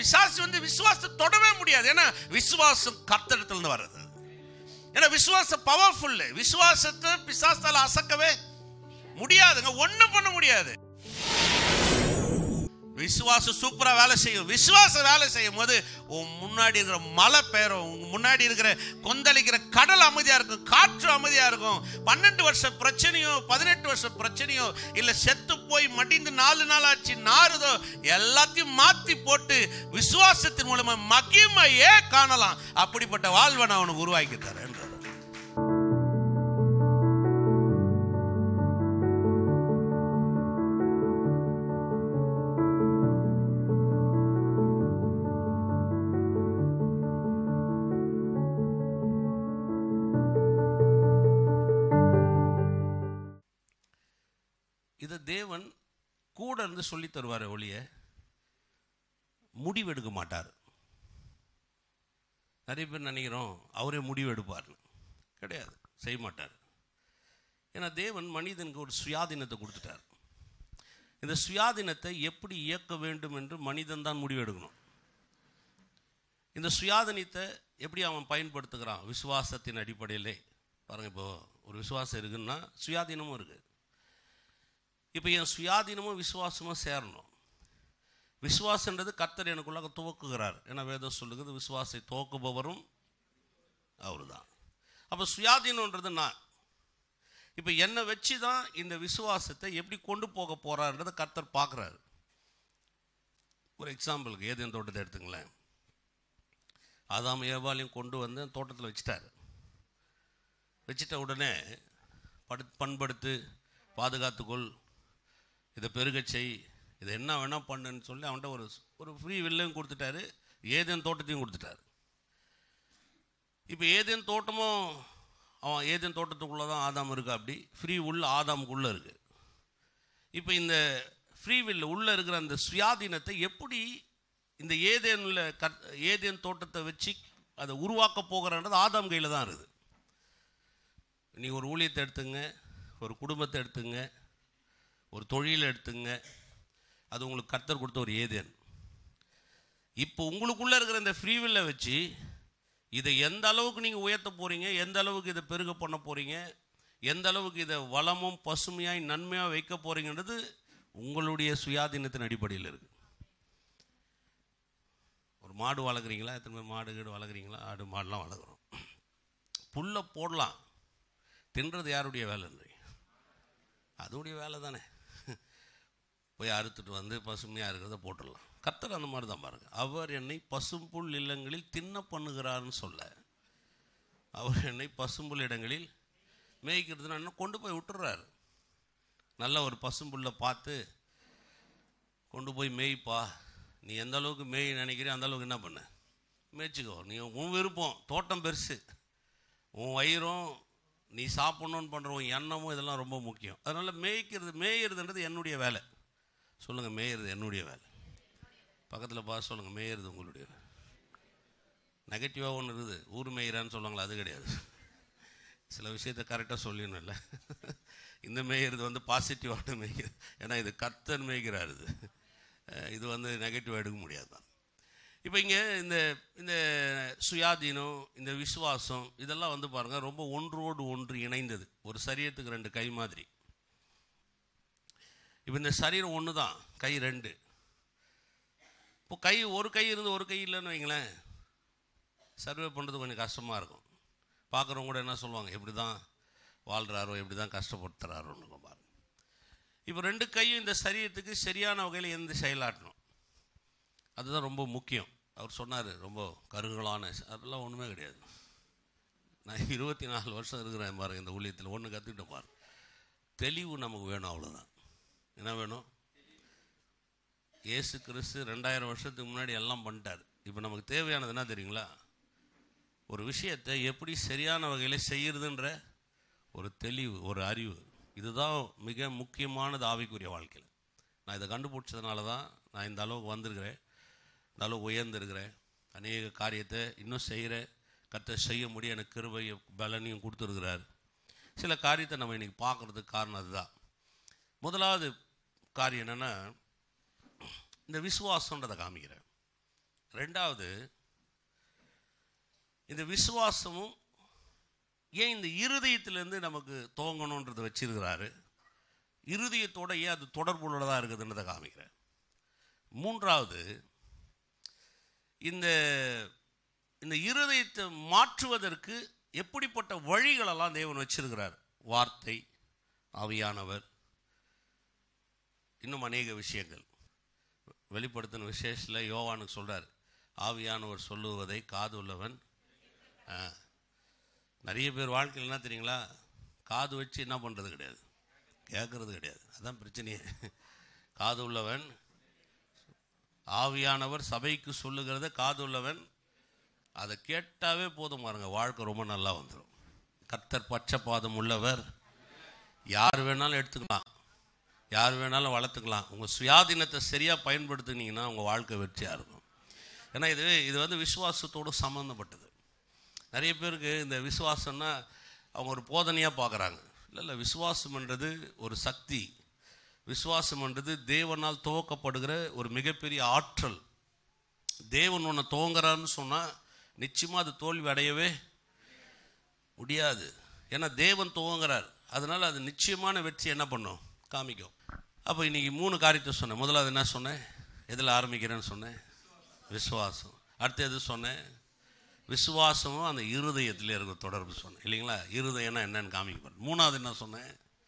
பிசாசு வந்து விசுவாசத்தை தொடவே முடியாது ஏன்னா விசுவாசம் கர்த்தரிடத்துல இருந்து வர்றது ஏன்னா விசுவாசம் பவர்ஃபுல் விசுவாசத்தை பிசாசால அசக்கவே முடியாதுங்க ஒண்ணும் பண்ண முடியாது விசுவாசம் சூப்பரா வேலை செய்யும் விசுவாசம் வேலை செய்யும் போது உன் முன்னாடி இருக்கிற மலை பெயரும் உங்க முன்னாடி இருக்கிற கொந்தளிக்கிற கடல் அமைதியா இருக்கும் காற்று அமைதியா இருக்கும் பன்னெண்டு வருஷம் பிரச்சனையோ பதினெட்டு வருஷம் பிரச்சனையோ இல்ல செத்து போய் மடிந்து நாலு நாள் ஆச்சு நாறுதோ எல்லாத்தையும் மாத்தி போட்டு விசுவாசத்தின் மூலமா மகிமையே காணலாம் அப்படிப்பட்ட வாழ்வை நான் அவனுக்கு உருவாக்கி தரேன் இதை தேவன் கூட இருந்து சொல்லி தருவார் ஒழிய முடிவெடுக்க மாட்டார் நிறைய பேர் நினைக்கிறோம் அவரே முடிவு எடுப்பார்னு கிடையாது செய்ய மாட்டார் ஏன்னா தேவன் மனிதனுக்கு ஒரு சுயாதீனத்தை கொடுத்துட்டார் இந்த சுயாதீனத்தை எப்படி இயக்க வேண்டும் என்று மனிதன் தான் முடிவு எடுக்கணும் இந்த சுயாதீனத்தை எப்படி அவன் பயன்படுத்துகிறான் விசுவாசத்தின் அடிப்படையிலே பாருங்க இப்போ ஒரு விசுவாசம் இருக்குன்னா சுயாதீனமும் இருக்குது இப்போ என் சுயாதீனமும் விசுவாசமும் சேரணும் விசுவாசன்றது கர்த்தர் எனக்குள்ளாக துவக்குகிறார் ஏன்னா வேதம் சொல்லுகிறது விசுவாசை துவக்குபவரும் அவர் தான் அப்போ சுயாதீனன்றது நான் இப்போ என்னை வச்சு தான் இந்த விசுவாசத்தை எப்படி கொண்டு போக போறாருன்றதை கர்த்தர் பார்க்குறாரு ஒரு எக்ஸாம்பிளுக்கு ஏதேன் தோட்டத்தை எடுத்துங்களேன் ஆதாம் ஏவாலையும் கொண்டு வந்து தோட்டத்தில் வச்சுட்டாரு வச்சிட்ட உடனே படு பண்படுத்து பாதுகாத்துக்கொள் இதை பெருகச் செய் இதை என்ன வேணால் பண்ணுன்னு சொல்லி அவன்கிட்ட ஒரு ஒரு ஃப்ரீ வில்லையும் கொடுத்துட்டாரு ஏதேன் தோட்டத்தையும் கொடுத்துட்டாரு இப்போ ஏதேன் தோட்டமும் அவன் ஏதேன் தோட்டத்துக்குள்ளே தான் ஆதாம் இருக்கா அப்படி ஃப்ரீ உள்ள ஆதாமுக்குள்ளே இருக்குது இப்போ இந்த ஃப்ரீ வில் உள்ளே இருக்கிற அந்த சுயாதீனத்தை எப்படி இந்த ஏதேனில் கத் ஏதேன் தோட்டத்தை வச்சு அதை உருவாக்க போகிறான்றது ஆதாம் கையில் தான் இருக்குது நீ ஒரு ஊழியத்தை எடுத்துங்க ஒரு குடும்பத்தை எடுத்துங்க ஒரு தொழிலை எடுத்துங்க அது உங்களுக்கு கர்த்தர் கொடுத்த ஒரு ஏதேன் இப்போ உங்களுக்குள்ளே இருக்கிற இந்த ஃப்ரீவில்லை வச்சு இதை எந்த அளவுக்கு நீங்கள் உயர்த்த போகிறீங்க எந்த அளவுக்கு இதை பெருக பண்ண போகிறீங்க எந்த அளவுக்கு இதை வளமும் பசுமையாய் நன்மையாக வைக்க போகிறீங்கன்றது உங்களுடைய சுயாதீனத்தின் அடிப்படையில் இருக்குது ஒரு மாடு வளர்க்குறீங்களா எத்தனை பேர் மாடு கீடு வளர்க்குறீங்களா ஆடு மாடுலாம் வளர்க்குறோம் புல்லை போடலாம் தின்றது யாருடைய வேலைன்றீங்க அதோடைய வேலை தானே போய் அறுத்துட்டு வந்து பசுமையாக இருக்கிறத போட்டுடலாம் கர்த்தர் அந்த மாதிரி தான் பாருங்க அவர் என்னை பசும்புல் இல்லங்களில் தின்ன பண்ணுகிறார்னு சொல்ல அவர் என்னை பசும்புல் இடங்களில் மேய்க்கிறதுனா என்ன கொண்டு போய் விட்டுறாரு நல்ல ஒரு பசும்புல்லை பார்த்து கொண்டு போய் மேய்ப்பா நீ எந்த அளவுக்கு மேய் நினைக்கிறியோ அந்த அளவுக்கு என்ன பண்ண மேய்ச்சிக்கோ நீ உன் விருப்பம் தோட்டம் பெருசு உன் வயிறும் நீ சாப்பிட்ணுன்னு பண்ணுற உன் எண்ணமும் இதெல்லாம் ரொம்ப முக்கியம் அதனால் மேய்க்கிறது மேயிறதுன்றது என்னுடைய வேலை சொல்லுங்கள் மேயிறது என்னுடைய வேலை பக்கத்தில் பார்த்து சொல்லுங்கள் மேயிறது உங்களுடைய வேலை நெகட்டிவாக ஒன்று இருக்குது ஊர் மேயிறான்னு சொல்லுவாங்களா அது கிடையாது சில விஷயத்தை கரெக்டாக சொல்லிடணும்ல இந்த மேய்கிறது வந்து பாசிட்டிவான மேய்கிறது ஏன்னா இது கர்த்தன் மேய்கிறார் இது அஹ் இது வந்து நெகட்டிவாக எடுக்க முடியாது தான் இப்போ இங்கே இந்த இந்த சுயாதீனம் இந்த விசுவாசம் இதெல்லாம் வந்து பாருங்கள் ரொம்ப ஒன்றோடு ஒன்று இணைந்தது ஒரு சரீரத்துக்கு ரெண்டு கை மாதிரி இப்போ இந்த சரீரம் ஒன்று தான் கை ரெண்டு இப்போ கை ஒரு கை இருந்து ஒரு கை இல்லைன்னு வைங்களேன் சர்வே பண்ணுறது கொஞ்சம் கஷ்டமாக இருக்கும் பார்க்குறவங்க கூட என்ன சொல்லுவாங்க எப்படி தான் வாழ்கிறாரோ எப்படி தான் கஷ்டப்படுத்துகிறாரோன்னு பாருங்க இப்போ ரெண்டு கையும் இந்த சரீரத்துக்கு சரியான வகையில் எந்த செயலாட்டணும் அதுதான் ரொம்ப முக்கியம் அவர் சொன்னார் ரொம்ப கருங்கலான அதெல்லாம் ஒன்றுமே கிடையாது நான் இருபத்தி நாலு வருஷம் இருக்கிறேன் பாருங்க இந்த ஊழியத்தில் ஒன்று கற்றுக்கிட்டு பாரு தெளிவு நமக்கு வேணும் அவ்வளோதான் என்ன வேணும் இயேசு கிறிஸ்து ரெண்டாயிரம் வருஷத்துக்கு முன்னாடி எல்லாம் பண்ணிட்டார் இப்போ நமக்கு தேவையானது என்ன தெரியுங்களா ஒரு விஷயத்தை எப்படி சரியான வகையில் செய்யறதுன்ற ஒரு தெளிவு ஒரு அறிவு இதுதான் மிக முக்கியமானது ஆவிக்குரிய வாழ்க்கையில் நான் இதை கண்டுபிடிச்சதுனால தான் நான் இந்த அளவுக்கு வந்திருக்கிறேன் இந்த அளவுக்கு உயர்ந்திருக்கிறேன் அநேக காரியத்தை இன்னும் செய்கிற கத்தை செய்ய முடிய எனக்கு கிருபையும் பலனையும் கொடுத்துருக்கிறார் சில காரியத்தை நம்ம இன்றைக்கி பார்க்குறதுக்கு காரணம் அதுதான் முதலாவது காரியம் என்னென்னா இந்த விசுவாசன்றதை காமிக்கிறேன் ரெண்டாவது இந்த விசுவாசமும் ஏன் இந்த இருதயத்திலேருந்து நமக்கு துவங்கணுன்றதை வச்சிருக்கிறாரு இருதயத்தோட ஏன் அது தொடர்புள்ளதாக இருக்குதுன்றதை காமிக்கிறேன் மூன்றாவது இந்த இந்த இருதயத்தை மாற்றுவதற்கு எப்படிப்பட்ட வழிகளெல்லாம் தேவன் வச்சிருக்கிறார் வார்த்தை ஆவியானவர் இன்னும் அநேக விஷயங்கள் வெளிப்படுத்தின விசேஷத்தில் யோவானுக்கு சொல்றார் ஆவியானவர் சொல்லுவதை காது உள்ளவன் ஆ. நிறைய பேர் வாழ்க்கையில் என்ன தெரியுங்களா காது வச்சு என்ன பண்ணுறது கிடையாது கேட்கறது கிடையாது அதான் பிரச்சனையே காது உள்ளவன் ஆவியானவர் சபைக்கு சொல்லுகிறத காது உள்ளவன் அதை கேட்டாவே போதும் பாருங்க வாழ்க்கை ரொம்ப நல்லா வந்துடும் கர்த்தர் பச்சைப்பாதம் உள்ளவர் யார் வேணாலும் எடுத்துக்கலாம் யார் வேணாலும் வளர்த்துக்கலாம் உங்கள் சுயாதீனத்தை சரியாக பயன்படுத்துனீங்கன்னா உங்கள் வாழ்க்கை வெற்றியாக இருக்கும் ஏன்னா இது இது வந்து விசுவாசத்தோடு சம்மந்தப்பட்டது நிறைய பேருக்கு இந்த விசுவாசம்னா அவங்க ஒரு போதனையாக பார்க்குறாங்க இல்லை இல்லை விசுவாசம்ன்றது ஒரு சக்தி விசுவாசம்ன்றது தேவனால் துவக்கப்படுகிற ஒரு மிகப்பெரிய ஆற்றல் தேவன் உன்னை துவங்குறான்னு சொன்னால் நிச்சயமாக அது தோல்வி அடையவே முடியாது ஏன்னா தேவன் துவங்குறார் அதனால் அது நிச்சயமான வெற்றி என்ன பண்ணும் காமிக்கும் அப்போ இன்னைக்கு மூணு காரியத்தை சொன்னேன் முதலாவது என்ன சொன்னேன் எதில் ஆரம்பிக்கிறேன்னு சொன்னேன் விசுவாசம் அடுத்து எது சொன்னேன் விசுவாசமும் அந்த இருதயத்தில் இருக்கிற தொடர்பு சொன்னேன் இல்லைங்களா இருதயம்னா என்னன்னு காமிக்க மூணாவது என்ன சொன்னேன்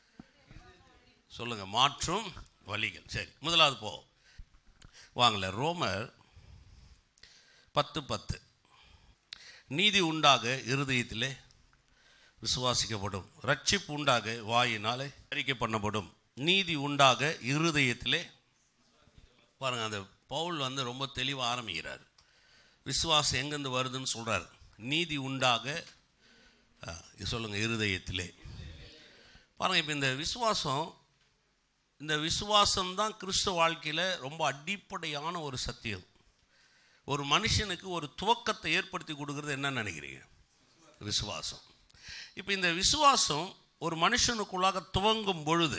சொல்லுங்கள் மாற்றும் வழிகள் சரி முதலாவது போ வாங்கல ரோமர் பத்து பத்து நீதி உண்டாக இருதயத்திலே விசுவாசிக்கப்படும் ரட்சிப்பு உண்டாக வாயினாலே அறிக்கை பண்ணப்படும் நீதி உண்டாக இருதயத்திலே பாருங்க அந்த பவுல் வந்து ரொம்ப தெளிவாக ஆரம்பிக்கிறார் விசுவாசம் எங்கேருந்து வருதுன்னு சொல்றார் நீதி உண்டாக ஆ, இது சொல்லுங்க இருதயத்திலே பாருங்க இப்போ இந்த விசுவாசம் இந்த விசுவாசம் தான் கிறிஸ்துவ வாழ்க்கையில் ரொம்ப அடிப்படையான ஒரு சத்தியம் ஒரு மனுஷனுக்கு ஒரு துவக்கத்தை ஏற்படுத்தி கொடுக்கறது என்ன நினைக்கிறீங்க விசுவாசம் இப்போ இந்த விசுவாசம் ஒரு மனுஷனுக்குள்ளாக துவங்கும் பொழுது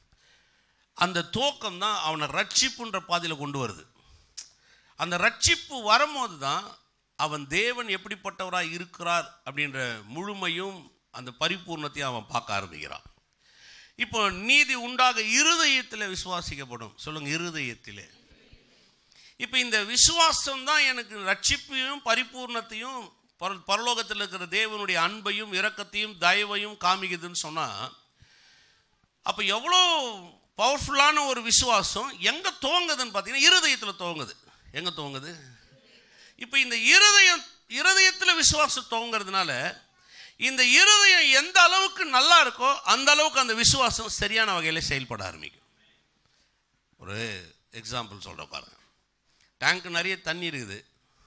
அந்த துவக்கம் தான் அவனை ரட்சிப்புன்ற பாதையில் கொண்டு வருது அந்த ரட்சிப்பு வரும்போது தான் அவன் தேவன் எப்படிப்பட்டவராக இருக்கிறார் அப்படின்ற முழுமையும் அந்த பரிபூர்ணத்தையும் அவன் பார்க்க ஆரம்பிக்கிறான் இப்போ நீதி உண்டாக இருதயத்தில் விசுவாசிக்கப்படும் சொல்லுங்க இருதயத்திலே இப்போ இந்த விசுவாசம் தான் எனக்கு ரட்சிப்பையும் பரிபூர்ணத்தையும் பர பரலோகத்தில் இருக்கிற தேவனுடைய அன்பையும் இரக்கத்தையும் தயவையும் காமிக்குதுன்னு சொன்னால் அப்போ எவ்வளோ பவர்ஃபுல்லான ஒரு விசுவாசம் எங்கே துவங்குதுன்னு பார்த்தீங்கன்னா இருதயத்தில் துவங்குது எங்கே துவங்குது இப்போ இந்த இருதயம் இருதயத்தில் விசுவாசம் துவங்குறதுனால இந்த இருதயம் எந்த அளவுக்கு நல்லா இருக்கோ அந்த அளவுக்கு அந்த விசுவாசம் சரியான வகையில் செயல்பட ஆரம்பிக்கும் ஒரு எக்ஸாம்பிள் சொல்கிற பாருங்க டேங்க் நிறைய தண்ணி இருக்குது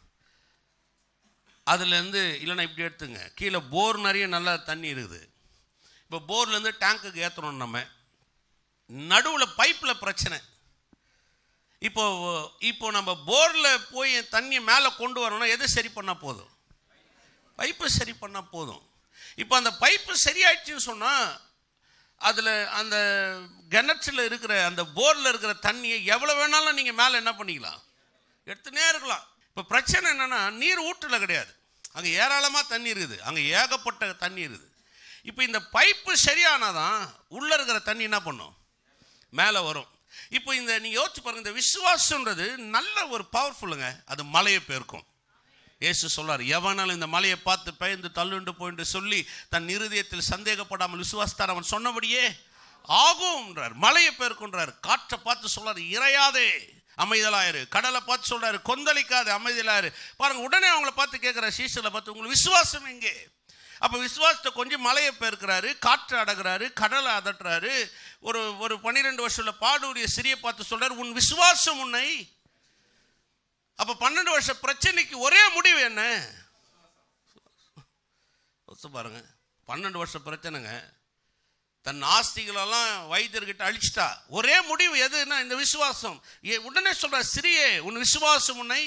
அதுலேருந்து இல்லைன்னா இப்படி எடுத்துங்க கீழே போர் நிறைய நல்லா தண்ணி இருக்குது இப்போ போர்லேருந்து டேங்க்குக்கு ஏற்றுறோம் நம்ம நடுவில் பைப்பில் பிரச்சனை இப்போ இப்போ நம்ம போரில் போய் தண்ணியை மேலே கொண்டு வரணும்னா எது சரி பண்ணால் போதும் பைப்பு சரி பண்ணால் போதும் இப்போ அந்த பைப்பு சரியாயிடுச்சுன்னு சொன்னால் அதில் அந்த கிணற்றில் இருக்கிற அந்த போரில் இருக்கிற தண்ணியை எவ்வளோ வேணாலும் நீங்கள் மேலே என்ன பண்ணிக்கலாம் எடுத்துனே இருக்கலாம் இப்போ பிரச்சனை என்னென்னா நீர் ஊற்றில் கிடையாது அங்கே ஏராளமாக தண்ணி இருக்குது அங்கே ஏகப்பட்ட தண்ணி இருக்குது இப்போ இந்த பைப்பு சரியானாதான் உள்ளே இருக்கிற தண்ணி என்ன பண்ணும் மேலே வரும் இப்போ இந்த நீங்கள் யோசிச்சு பாருங்க இந்த விசுவாசன்றது நல்ல ஒரு பவர்ஃபுல்லுங்க அது மலையை பெருக்கும் இயேசு சொல்றார் எவனாலும் இந்த மலையை பார்த்து பயந்து தள்ளுண்டு போயிட்டு சொல்லி தன் இருதயத்தில் சந்தேகப்படாமல் விசுவாசத்தார் அவன் சொன்னபடியே ஆகும்ன்றார் மலையை பெருக்குன்றார் காற்றை பார்த்து சொல்றாரு இறையாதே அமைதலாயிரு கடலை பார்த்து சொல்றாரு கொந்தளிக்காது அமைதலாயிரு பாருங்க உடனே அவங்கள பார்த்து கேட்குற சீசலை பார்த்து உங்களுக்கு விசுவாசம் எங்கே அப்போ விசுவாசத்தை கொஞ்சம் மலையை பெருக்கிறாரு காற்று அடகுறாரு கடலை அதட்டுறாரு ஒரு ஒரு பன்னிரெண்டு வருஷம்ல பாடூரிய சிறிய பார்த்து சொல்றாரு உன் விசுவாசம் உன்னை அப்போ பன்னெண்டு வருஷ பிரச்சனைக்கு ஒரே முடிவு என்ன யோசிச்சு பாருங்க பன்னெண்டு வருஷ பிரச்சனைங்க தன் ஆஸ்திகளெல்லாம் வைத்தியர்கிட்ட அழிச்சிட்டா ஒரே முடிவு எதுன்னா இந்த விசுவாசம் ஏ- உடனே சொல்ற சிறியே உன் விசுவாசம் உன்னை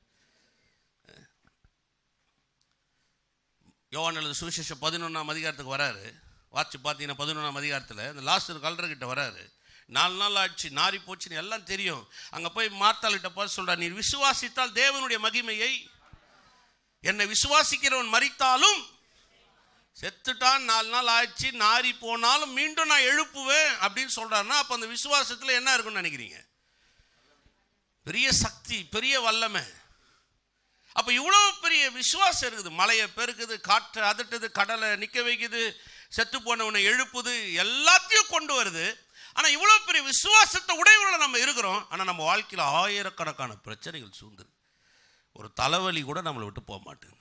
யோவான் எழுது சுவிசேஷம் பதினொன்றாம் அதிகாரத்துக்கு வராரு வாட்சி பார்த்தீங்கன்னா பதினொன்றாம் அதிகாரத்தில் இந்த லாஸ்டர் கல்றகிட்ட வராரு நாலு நாள் ஆச்சு நாரி போச்சுன்னு எல்லாம் தெரியும் அங்கே போய் மார்த்தாள்கிட்ட பார்த்து சொல்கிறார் நீ விசுவாசித்தால் தேவனுடைய மகிமையை என்னை விசுவாசிக்கிறவன் மறித்தாலும் செத்துட்டான் நாலு நாள் ஆச்சு நாரி போனாலும் மீண்டும் நான் எழுப்புவேன் அப்படின்னு சொல்றாருன்னா அப்போ அந்த விசுவாசத்தில் என்ன இருக்குன்னு நினைக்கிறீங்க பெரிய சக்தி பெரிய வல்லமை அப்போ இவ்வளோ பெரிய விசுவாசம் இருக்குது மலையை பெருக்குது காற்றை அதட்டுது கடலை நிற்க வைக்குது செத்து போனவனை எழுப்புது எல்லாத்தையும் கொண்டு வருது ஆனால் இவ்வளோ பெரிய விசுவாசத்தை உடையவர்கள நம்ம இருக்கிறோம் ஆனால் நம்ம வாழ்க்கையில் ஆயிரக்கணக்கான பிரச்சனைகள் சூழ்ந்துரு ஒரு தலைவலி கூட நம்மளை விட்டு போக மாட்டேங்குது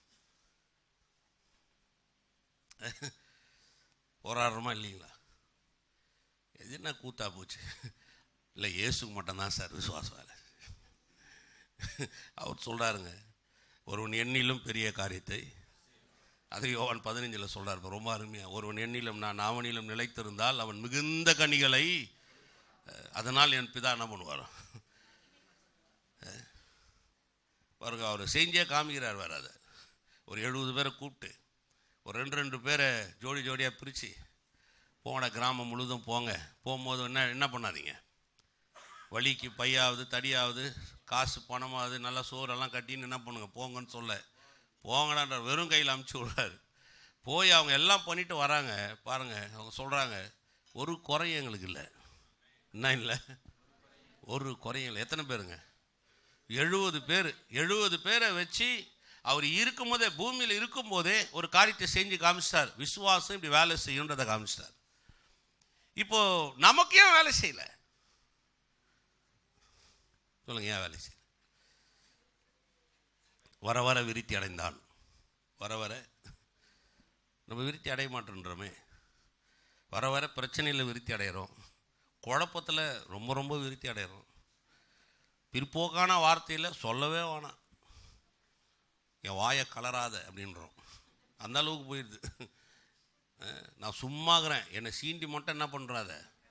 போராடுறோமா இல்லைங்களா இது என்ன கூத்தா போச்சு இல்லை இயேசுக்கு மட்டும்தான் சார் விசுவாசம் வேலை அவர் சொல்கிறாருங்க ஒருவன் எண்ணிலும் பெரிய காரியத்தை அது யோவான் பதினஞ்சில் சொல்கிறார் ரொம்ப அருமையாக ஒருவன் எண்ணிலும் நான் அவனிலும் நிலைத்திருந்தால் அவன் மிகுந்த கனிகளை அஹ், அதனால் என் பிதா என்ன பண்ணுவார் பாருங்க அவர் செஞ்சே காமிக்கிறார் வேறு அதை ஒரு எழுபது பேரை கூப்பிட்டு ஒரு ரெண்டு ரெண்டு பேரை ஜோடி ஜோடியாக பிரித்து போன கிராமம் முழுதும் போங்க போகும்போது என்ன என்ன பண்ணாதீங்க வழிக்கு பையாவது தடியாவது காசு பணமாவது நல்லா சோறெல்லாம் கட்டின்னு என்ன பண்ணுங்க போங்கன்னு சொல்ல போங்கடான்ற வெறும் கையில் அமுச்சு விடுறாரு போய் அவங்க எல்லாம் பண்ணிட்டு வராங்க பாருங்க அவங்க சொல்கிறாங்க ஒரு குறையும் எங்களுக்கு இல்லை என்ன இல்லை ஒரு குறையும் இல்லை எத்தனை பேருங்க எழுபது பேர் எழுபது பேரை வச்சு அவர் இருக்கும்போதே பூமியில் இருக்கும்போதே ஒரு காரியத்தை செஞ்சு காமிச்சிட்டார் விசுவாசம் இப்படி வேலை செய்யுன்றதை காமிச்சிட்டார் இப்போ நமக்கு ஏன் வேலை செய்யல சொல்லுங்க ஏன் வேலை செய்யல வர வர விருத்தி அடைந்தான் வர வர நம்ம விருத்தி அடைய மாட்டேன்றோமே வர வர பிரச்சனையில் விருத்தி அடைகிறோம் குழப்பத்தில் ரொம்ப ரொம்ப விருத்தி அடைகிறோம் பிற்போக்கான வார்த்தையில் சொல்லவே வேணாம் என் வாயை கலராத அப்படின்றோம் அந்த அளவுக்கு போயிடுது அஹ், நான் சும்மாகிறேன் என்னை சீண்டி மட்டும் என்ன பண்ணுறாத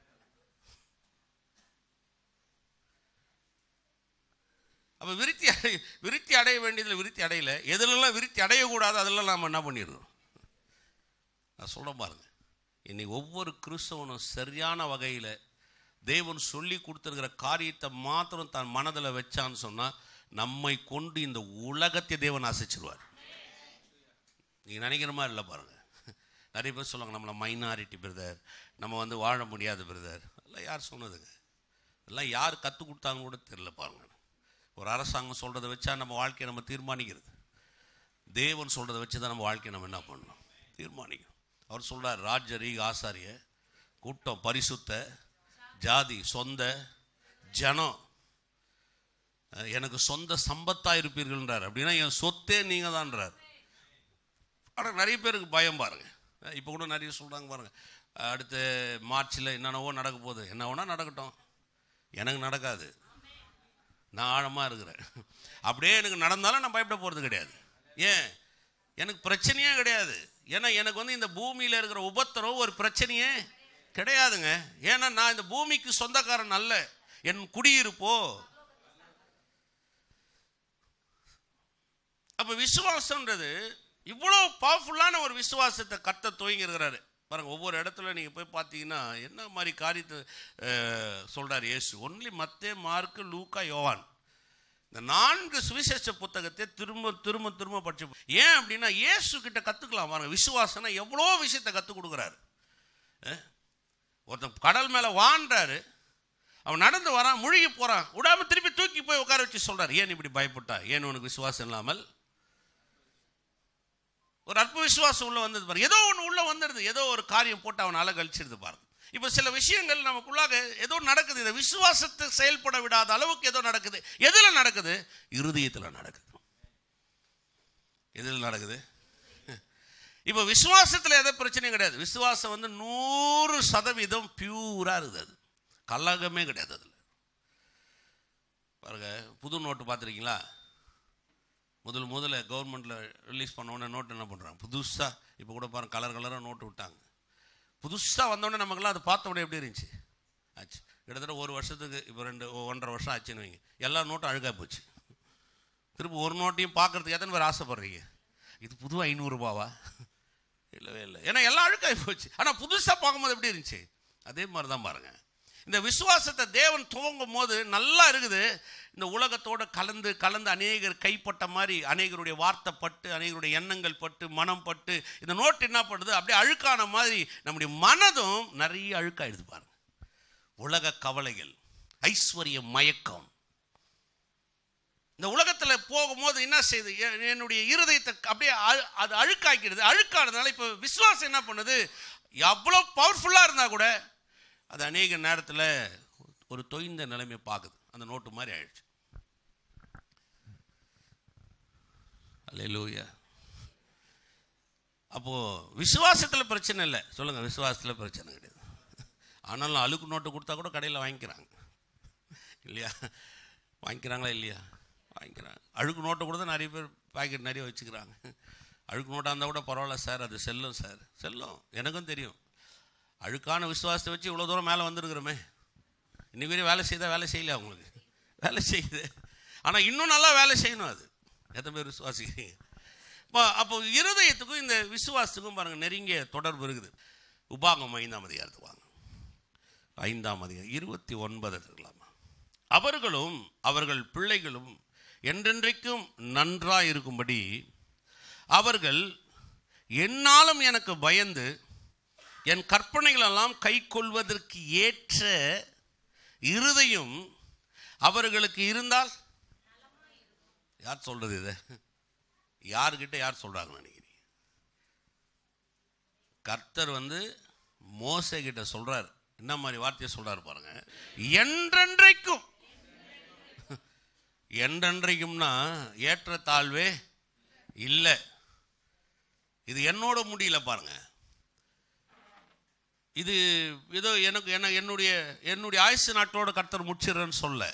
அப்போ விருத்தி அடை விருத்தி அடைய வேண்டியதில் விருத்தி அடையல எதுலெல்லாம் விருத்தி அடையக்கூடாது அதெல்லாம் நாம் என்ன பண்ணிடுறோம் நான் சொல்ல பாருங்க இன்னைக்கு ஒவ்வொரு கிறிஸ்தவனும் சரியான வகையில் தேவன் சொல்லி கொடுத்துருக்கிற காரியத்தை மாத்திரம் தான் மனதில் வச்சான்னு சொன்னால் நம்மை கொண்டு இந்த உலகத்தை தேவன் அசைச்சிருவார் நீங்கள் நினைக்கிற மாதிரி இல்லை பாருங்கள் நிறைய பேர் சொல்லுவாங்க நம்மளை மைனாரிட்டி பிரதர் நம்ம வந்து வாழ முடியாது பிரதர் அதெல்லாம் யார் சொன்னதுங்க இதெல்லாம் யார் கற்றுக் கொடுத்தாங்க கூட தெரியல பாருங்க ஒரு அரசாங்கம் சொல்கிறத வச்சா நம்ம வாழ்க்கையை நம்ம தீர்மானிக்கிறது தேவன் சொல்கிறத வச்சு தான் நம்ம வாழ்க்கையை நம்ம என்ன பண்ணணும் தீர்மானிக்கணும் அவர் சொல்றார் ராஜரீக ஆசாரிய கூட்டம் பரிசுத்த ஜாதி சொந்த ஜனம் அஹ் எனக்கு சொந்த சம்பத்தாக இருப்பீர்கள்ன்றார் அப்படின்னா என் சொத்தே நீங்கள் தான்றார் ஆனால் நிறைய பேருக்கு பயம் பாருங்க இப்போ கூட நிறைய சொல்கிறாங்க பாருங்க அஹ் அடுத்த மார்ச்சில் என்னென்னவோ நடக்க போகுது என்ன வேணால் நடக்கட்டும் எனக்கு நடக்காது நான் ஆழமாக இருக்கிறேன் அப்படியே எனக்கு நடந்தாலும் நான் பயப்பட போகிறது கிடையாது ஏன் எனக்கு பிரச்சனையே கிடையாது ஏன்னா எனக்கு வந்து இந்த பூமியில் இருக்கிற உபத்திரம் ஒரு பிரச்சனையே கிடையாதுங்க ஏன்னா நான் இந்த பூமிக்கு சொந்தக்காரன் அல்ல என் குடியிருப்போ அப்போ விசுவாசம்ன்றது இவ்வளோ பவர்ஃபுல்லான ஒரு விசுவாசத்தை கத்த துவங்கிருக்கிறாரு பாருங்க ஒவ்வொரு இடத்துல நீங்கள் போய் பார்த்தீங்கன்னா என்ன மாதிரி காரியத்தை அஹ், சொல்றார் இயேசு ஒன்லி மத்தே மார்க்கு லூக்கா யோவான் இந்த நான்கு சுவிசேஷ புத்தகத்தை திரும்ப திரும்ப திரும்ப படிச்சு ஏன் அப்படின்னா இயேசு கிட்ட கற்றுக்கலாம் பாருங்க விசுவாசம்னா எவ்வளோ விஷயத்தை கற்றுக் கொடுக்குறாரு அஹ்? ஒருத்தன் கடல் மேலே வான்றாரு அவன் நடந்து வரான் முழுகி போகிறான் விடாம திருப்பி தூக்கி போய் உட்கார வச்சு சொல்றாரு ஏன் இப்படி பயப்பட்டா ஏன் உனக்கு விசுவாசம் இல்லாமல் ஒரு அற்ப விசுவாசம் உள்ள வந்தது பாருங்க ஏதோ ஒன்று உள்ள வந்துடுது ஏதோ ஒரு காரியம் போட்டு அவன் அழ கழிச்சிருது பாருங்க இப்போ சில விஷயங்கள் நமக்குள்ளாக ஏதோ நடக்குது இந்த விசுவாசத்தை செயல்பட விடாத அளவுக்கு ஏதோ நடக்குது எதுல நடக்குது இருதயத்தில் நடக்குது எதில் நடக்குது இப்போ விசுவாசத்தில் எதை பிரச்சனையும் கிடையாது விசுவாசம் வந்து நூறு சதவீதம் பியூராக இருக்குது அது கலகமே கிடையாது அதில் பாருங்க புது நோட்டு பார்த்துருக்கீங்களா முதல் முதல்ல கவர்மெண்ட்டில் ரிலீஸ் பண்ண உடனே நோட்டு என்ன பண்ணுறாங்க புதுசாக இப்போ கூட பாருங்க கலர் கலராக நோட்டு விட்டாங்க புதுசாக வந்தோடனே நமக்கெல்லாம் அது பார்த்த உடனே எப்படி இருந்துச்சு ஆச்சு கிட்டத்தட்ட ஒரு வருஷத்துக்கு இப்போ ரெண்டு ஒன்றரை வருஷம் ஆச்சுன்னு வைங்க எல்லா நோட்டும் அழுகாக போச்சு திரும்ப ஒரு நோட்டையும் பார்க்கறதுக்கு எத்தனை பேர் ஆசைப்படுறீங்க இது புது ஐநூறுரூபாவா இல்லவே இல்லை ஏன்னா எல்லாம் அழுக்காகி போச்சு ஆனால் புதுசாக பார்க்கும்போது எப்படி இருந்துச்சு அதே மாதிரி தான் பாருங்க இந்த விசுவாசத்தை தேவன் துவங்கும் போது நல்லா இருக்குது இந்த உலகத்தோட கலந்து கலந்து அநேகர் கைப்பட்ட மாதிரி அநேகருடைய வார்த்தை பட்டு அநேகருடைய எண்ணங்கள் பட்டு மனம் பட்டு இந்த நோட்டு என்ன பண்ணுது அப்படியே அழுக்கான மாதிரி நம்முடைய மனதும் நிறைய அழுக்காயிடுது பாருங்க உலக கவலைகள் ஐஸ்வர்ய மயக்கம் இந்த உலகத்தில் போகும்போது என்ன செய்யுது எ- என்னுடைய இருதயத்தை அப்படியே அழு- அது அழுக்காக்கிடுது அழுக்கானதுனால இப்போ விசுவாசம் என்ன பண்ணுது எவ்வளோ பவர்ஃபுல்லாக இருந்தால் கூட அது அநேக நேரத்தில் ஒரு தொய்ந்த நிலைமை பார்க்குது அந்த நோட்டு மாதிரி ஆயிடுச்சு அல்லேலூயா அப்போது விசுவாசத்தில் பிரச்சனை இல்லை சொல்லுங்கள் விசுவாசத்தில் பிரச்சனை கிடையாது ஆனாலும் அழுக்கு நோட்டு கொடுத்தா கூட கடையில் வாங்கிக்கிறாங்க இல்லையா வாங்கிக்கிறாங்களா இல்லையா வாங்கிக்கிறாங்க அழுக்கு நோட்டை கூட தான் நிறைய பேர் பாக்கெட் நிறைய வச்சுக்கிறாங்க அழுக்கு நோட்டாக இருந்தால் கூட பரவாயில்ல சார் அது செல்லும் சார் செல்லும் எனக்கும் தெரியும் அழுக்கான விசுவாசத்தை வச்சு இவ்வளோ தூரம் மேலே வந்திருக்கிறோமே இன்னைக்கு வரையும் வேலை செய்தால் வேலை செய்யல அவங்களுக்கு வேலை செய்யுது ஆனால் இன்னும் நல்லா வேலை செய்யணும் அது எத்தனை பேர் விசுவாசிக்கிறீங்க இப்போ அப்போ இருதயத்துக்கும் இந்த விசுவாசத்துக்கும் பாருங்கள் நெருங்கிய தொடர்பு இருக்குது உபாகம் ஐந்தாம் அதிகாரத்துக்கு வாங்க ஐந்தாம் அதிகாரம் இருபத்தி ஒன்பது இருக்கலாமா அவர்களும் அவர்கள் பிள்ளைகளும் என்றென்றைக்கும் நன்றாய் இருக்கும்படி அவர்கள் என்னாலும் எனக்கு பயந்து என் கற்பனைகளெல்லாம் கை கொள்வதற்கு ஏற்ற இருதயம் அவர்களுக்கு இருந்தால் யார் சொல்றது இதை யாருக்கிட்ட யார் சொல்றாங்கன்னு நினைக்கிறீங்க கர்த்தர் வந்து மோசே கிட்ட சொல்றாரு என்ன மாதிரி வார்த்தையை சொல்றாரு பாருங்க என்றென்றைக்கும் என்றென்றைக்கும்னா ஏற்ற தாழ்வே இல்லை இது என்னோட முடியல பாருங்க இது ஏதோ எனக்கு என்ன என்னுடைய என்னுடைய ஆயுசு நாட்டோட கர்த்தர் முடிச்சிடுறேன்னு சொல்ல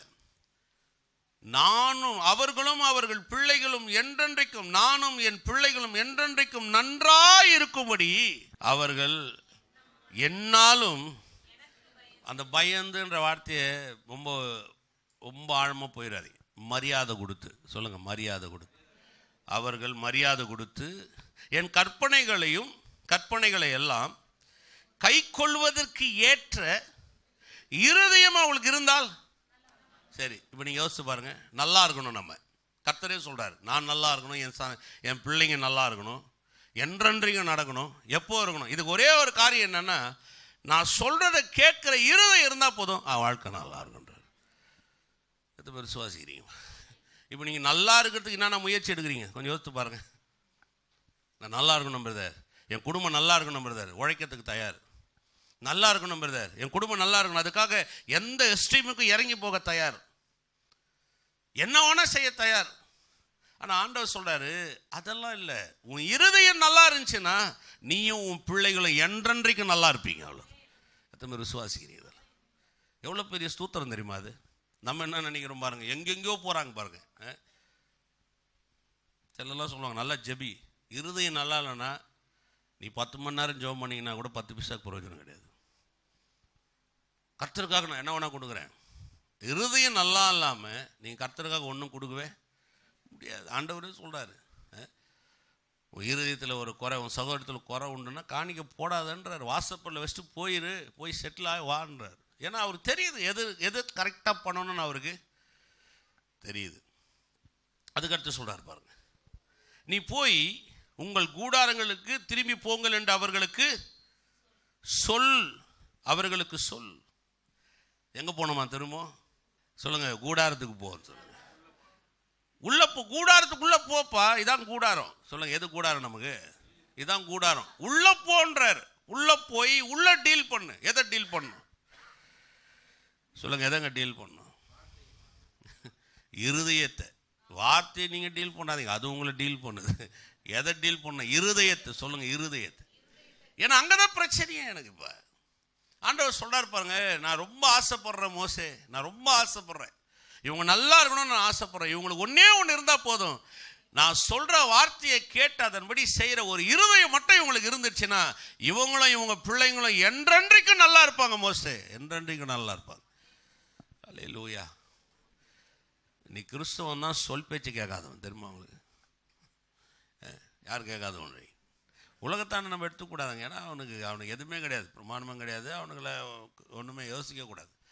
நானும் அவர்களும் அவர்கள் பிள்ளைகளும் என்றென்றைக்கும் நானும் என் பிள்ளைகளும் என்றென்றைக்கும் நன்றாய் இருக்கும்படி அவர்கள் என்னாலும் அந்த பயந்துன்ற வார்த்தையை ரொம்ப ரொம்ப ஆழமாக போயிடாதீங்க மரியாதை கொடுத்து சொல்லுங்க மரியாதை கொடுத்து அவர்கள் மரியாதை கொடுத்து என் கற்பனைகளையும் கற்பனைகளை எல்லாம் கை கொள்வதற்கு ஏற்ற இருதயம் அவங்களுக்கு இருந்தால் சரி இப்போ நீங்கள் யோசிச்சு பாருங்க நல்லா இருக்கணும் நம்ம கர்த்தரே சொல்றாரு நான் நல்லா இருக்கணும் என் ச என் பிள்ளைங்க நல்லா இருக்கணும் என்றென்றைக்கும் நடக்கணும் எப்போ இருக்கணும் இதுக்கு ஒரே ஒரு காரியம் என்னன்னா நான் சொல்றதை கேட்குற இருதயம் இருந்தால் போதும் ஆ வாழ்க்கை நல்லா இருக்குன்றார் எத்தனை பேர் விசுவாசிக்கிறீங்க இப்போ நீங்கள் நல்லா இருக்கிறதுக்கு என்னென்ன முயற்சி எடுக்கிறீங்க கொஞ்சம் யோசித்து பாருங்க நான் நல்லா இருக்கணும் பிரதர் என் குடும்பம் நல்லா இருக்கணும் பிரதர் உழைக்கிறதுக்கு தயார் நல்லா இருக்கணும் பிரதர் என் குடும்பம் நல்லா இருக்கணும் அதுக்காக எந்த எக்ஸ்ட்ரீமுக்கும் இறங்கி போக தயார் என்ன வேணா செய்ய தயார் ஆனால் ஆண்டவர் சொல்றாரு அதெல்லாம் இல்லை உன் இருதயம் நல்லா இருந்துச்சுன்னா நீயும் உன் பிள்ளைகளும் என்றென்றைக்கும் நல்லா இருப்பீங்க அவ்வளோ எத்தனை பேர் விசுவாசிக்கிறீங்க இதெல்லாம் எவ்வளோ பெரிய ஸ்தூத்திரம் தெரியுமா அது நம்ம என்ன நினைக்கிறோம் பாருங்க எங்கெங்கேயோ போகிறாங்க பாருங்க அஹ். சிலர்லாம் சொல்லுவாங்க நல்லா ஜெபி இருதயம் நல்லா இல்லைன்னா நீ பத்து மணி நேரம் ஜெபம் பண்ணீங்கன்னா கூட பத்து பைசாக்கு பிரயோஜனம் கிடையாது கர்த்தருக்காக நான் என்ன வேணா கொடுக்குறேன் இருதயம் நல்லா இல்லாமல் நீங்கள் கர்த்தருக்காக ஒன்றும் கொடுக்கவே முடியாது ஆண்டவரே சொல்கிறாரு உன் இருதயத்தில் ஒரு குறை உன் சகோதரத்தில் குறை உண்டுன்னா காணிக்க போடாதன்றார் வாசப்படில் வச்சுட்டு போயிரு போய் செட்டில் ஆகி வான்றார் ஏன்னா அவருக்கு தெரியுது எது எது கரெக்டாக பண்ணணும்னு அவருக்கு தெரியுது அதுக்கடுத்து சொல்கிறார் பாருங்க நீ போய் உங்கள் கூடாரங்களுக்கு திரும்பி போங்கள் என்று அவர்களுக்கு சொல் அவர்களுக்கு சொல் எங்கே போகணுமா திரும்ப சொல்லுங்க கூடாரத்துக்கு போன்னு சொல்லுங்க உள்ள போ கூடாரத்துக்குள்ள போப்பா இதான் கூடாரம் சொல்லுங்க எது கூடாரம் நமக்கு இதான் கூடாரம் உள்ள போன்றார் உள்ள போய் உள்ள டீல் பண்ணு எதை டீல் பண்ணும் சொல்லுங்க எதங்க டீல் பண்ணும் இருதயத்தை வார்த்தையை நீங்க டீல் பண்ணாதீங்க அது உங்களை டீல் பண்ணுது எதை டீல் பண்ண இருதயத்தை சொல்லுங்க இருதயத்தை ஏன்னா அங்கதான் பிரச்சனையே எனக்கு இப்போ ஆண்டவர் சொல்றாரு பாருங்க நான் ரொம்ப ஆசைப்படுறேன் மோசே நான் ரொம்ப ஆசைப்படுறேன் இவங்க நல்லா இருக்கணும்னு நான் ஆசைப்படுறேன் இவங்களுக்கு ஒண்ணே ஒன்று இருந்தால் போதும் நான் சொல்ற வார்த்தையை கேட்டு அதன்படி செய்யற ஒரு இருதயம் மட்டும் இவங்களுக்கு இருந்துச்சுன்னா இவங்களும் இவங்க பிள்ளைங்களும் என்றென்றைக்கும் நல்லா இருப்பாங்க மோசே என்றென்றைக்கும் நல்லா இருப்பாங்க அலே லூயா நீ கிறிஸ்தவன் தான் சொல் பேச்சு கேட்காதவன் தெரியுமா அவங்களுக்கு அஹ், யார் கேட்காதவன் நீ உலகத்தான நம்ம எடுத்துக்கூடாதுங்க ஏன்னா அவனுக்கு அவனுக்கு எதுவுமே கிடையாது பிரமாணமும் கிடையாது அவனுங்களை ஒன்றுமே யோசிக்கக்கூடாது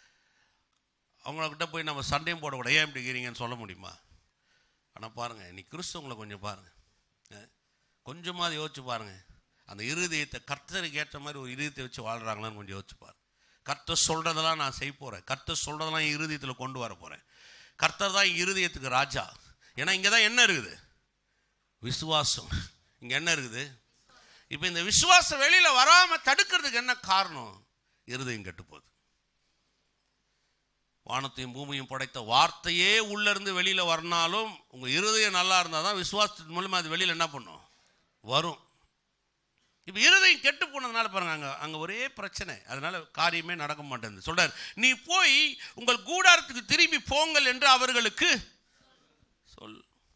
அவங்கக்கிட்ட போய் நம்ம சண்டையும் போடக்கூடாது ஏன் இப்படி இருக்கிறீங்கன்னு சொல்ல முடியுமா ஆனால் பாருங்கள் நீ கிறிஸ்தவங்களை கொஞ்சம் பாருங்கள் கொஞ்சமாவது யோசிச்சு பாருங்கள் அந்த இருதயத்தை கர்த்தருக்கு ஏற்ற மாதிரி ஒரு இருதயத்தை வச்சு வாழ்கிறாங்களான்னு கொஞ்சம் யோசிச்சு பாருங்க கர்த்தர் சொல்கிறதெல்லாம் நான் செய்ய போகிறேன் கர்த்தர் சொல்கிறதெல்லாம் என் இருதயத்தில் கொண்டு வர போகிறேன் கர்த்தர் தான் என் இருதயத்துக்கு ராஜா ஏன்னா இங்கே தான் என்ன இருக்குது விசுவாசம் இங்கே என்ன இருக்குது இப்போ இந்த விசுவாசம் வெளியில் வராமல் தடுக்கிறதுக்கு என்ன காரணம் இருதயம் கெட்டு போகுது வானத்தையும் பூமியும் படைத்த வார்த்தையே உள்ள இருந்து வெளியில வரனாலும் உங்க இருதயம் நல்லா இருந்தால் தான் விசுவாசத்தின் மூலமா அது வெளியில என்ன பண்ணும் வரும் இப்போ இருதயம் கெட்டு போனதுனால பாருங்க அங்க அங்க ஒரே பிரச்சனை அதனால காரியமே நடக்க மாட்டேங்குது சொல்றாரு நீ போய் உங்கள் கூடாரத்துக்கு திரும்பி போங்கள் என்று அவர்களுக்கு சொல்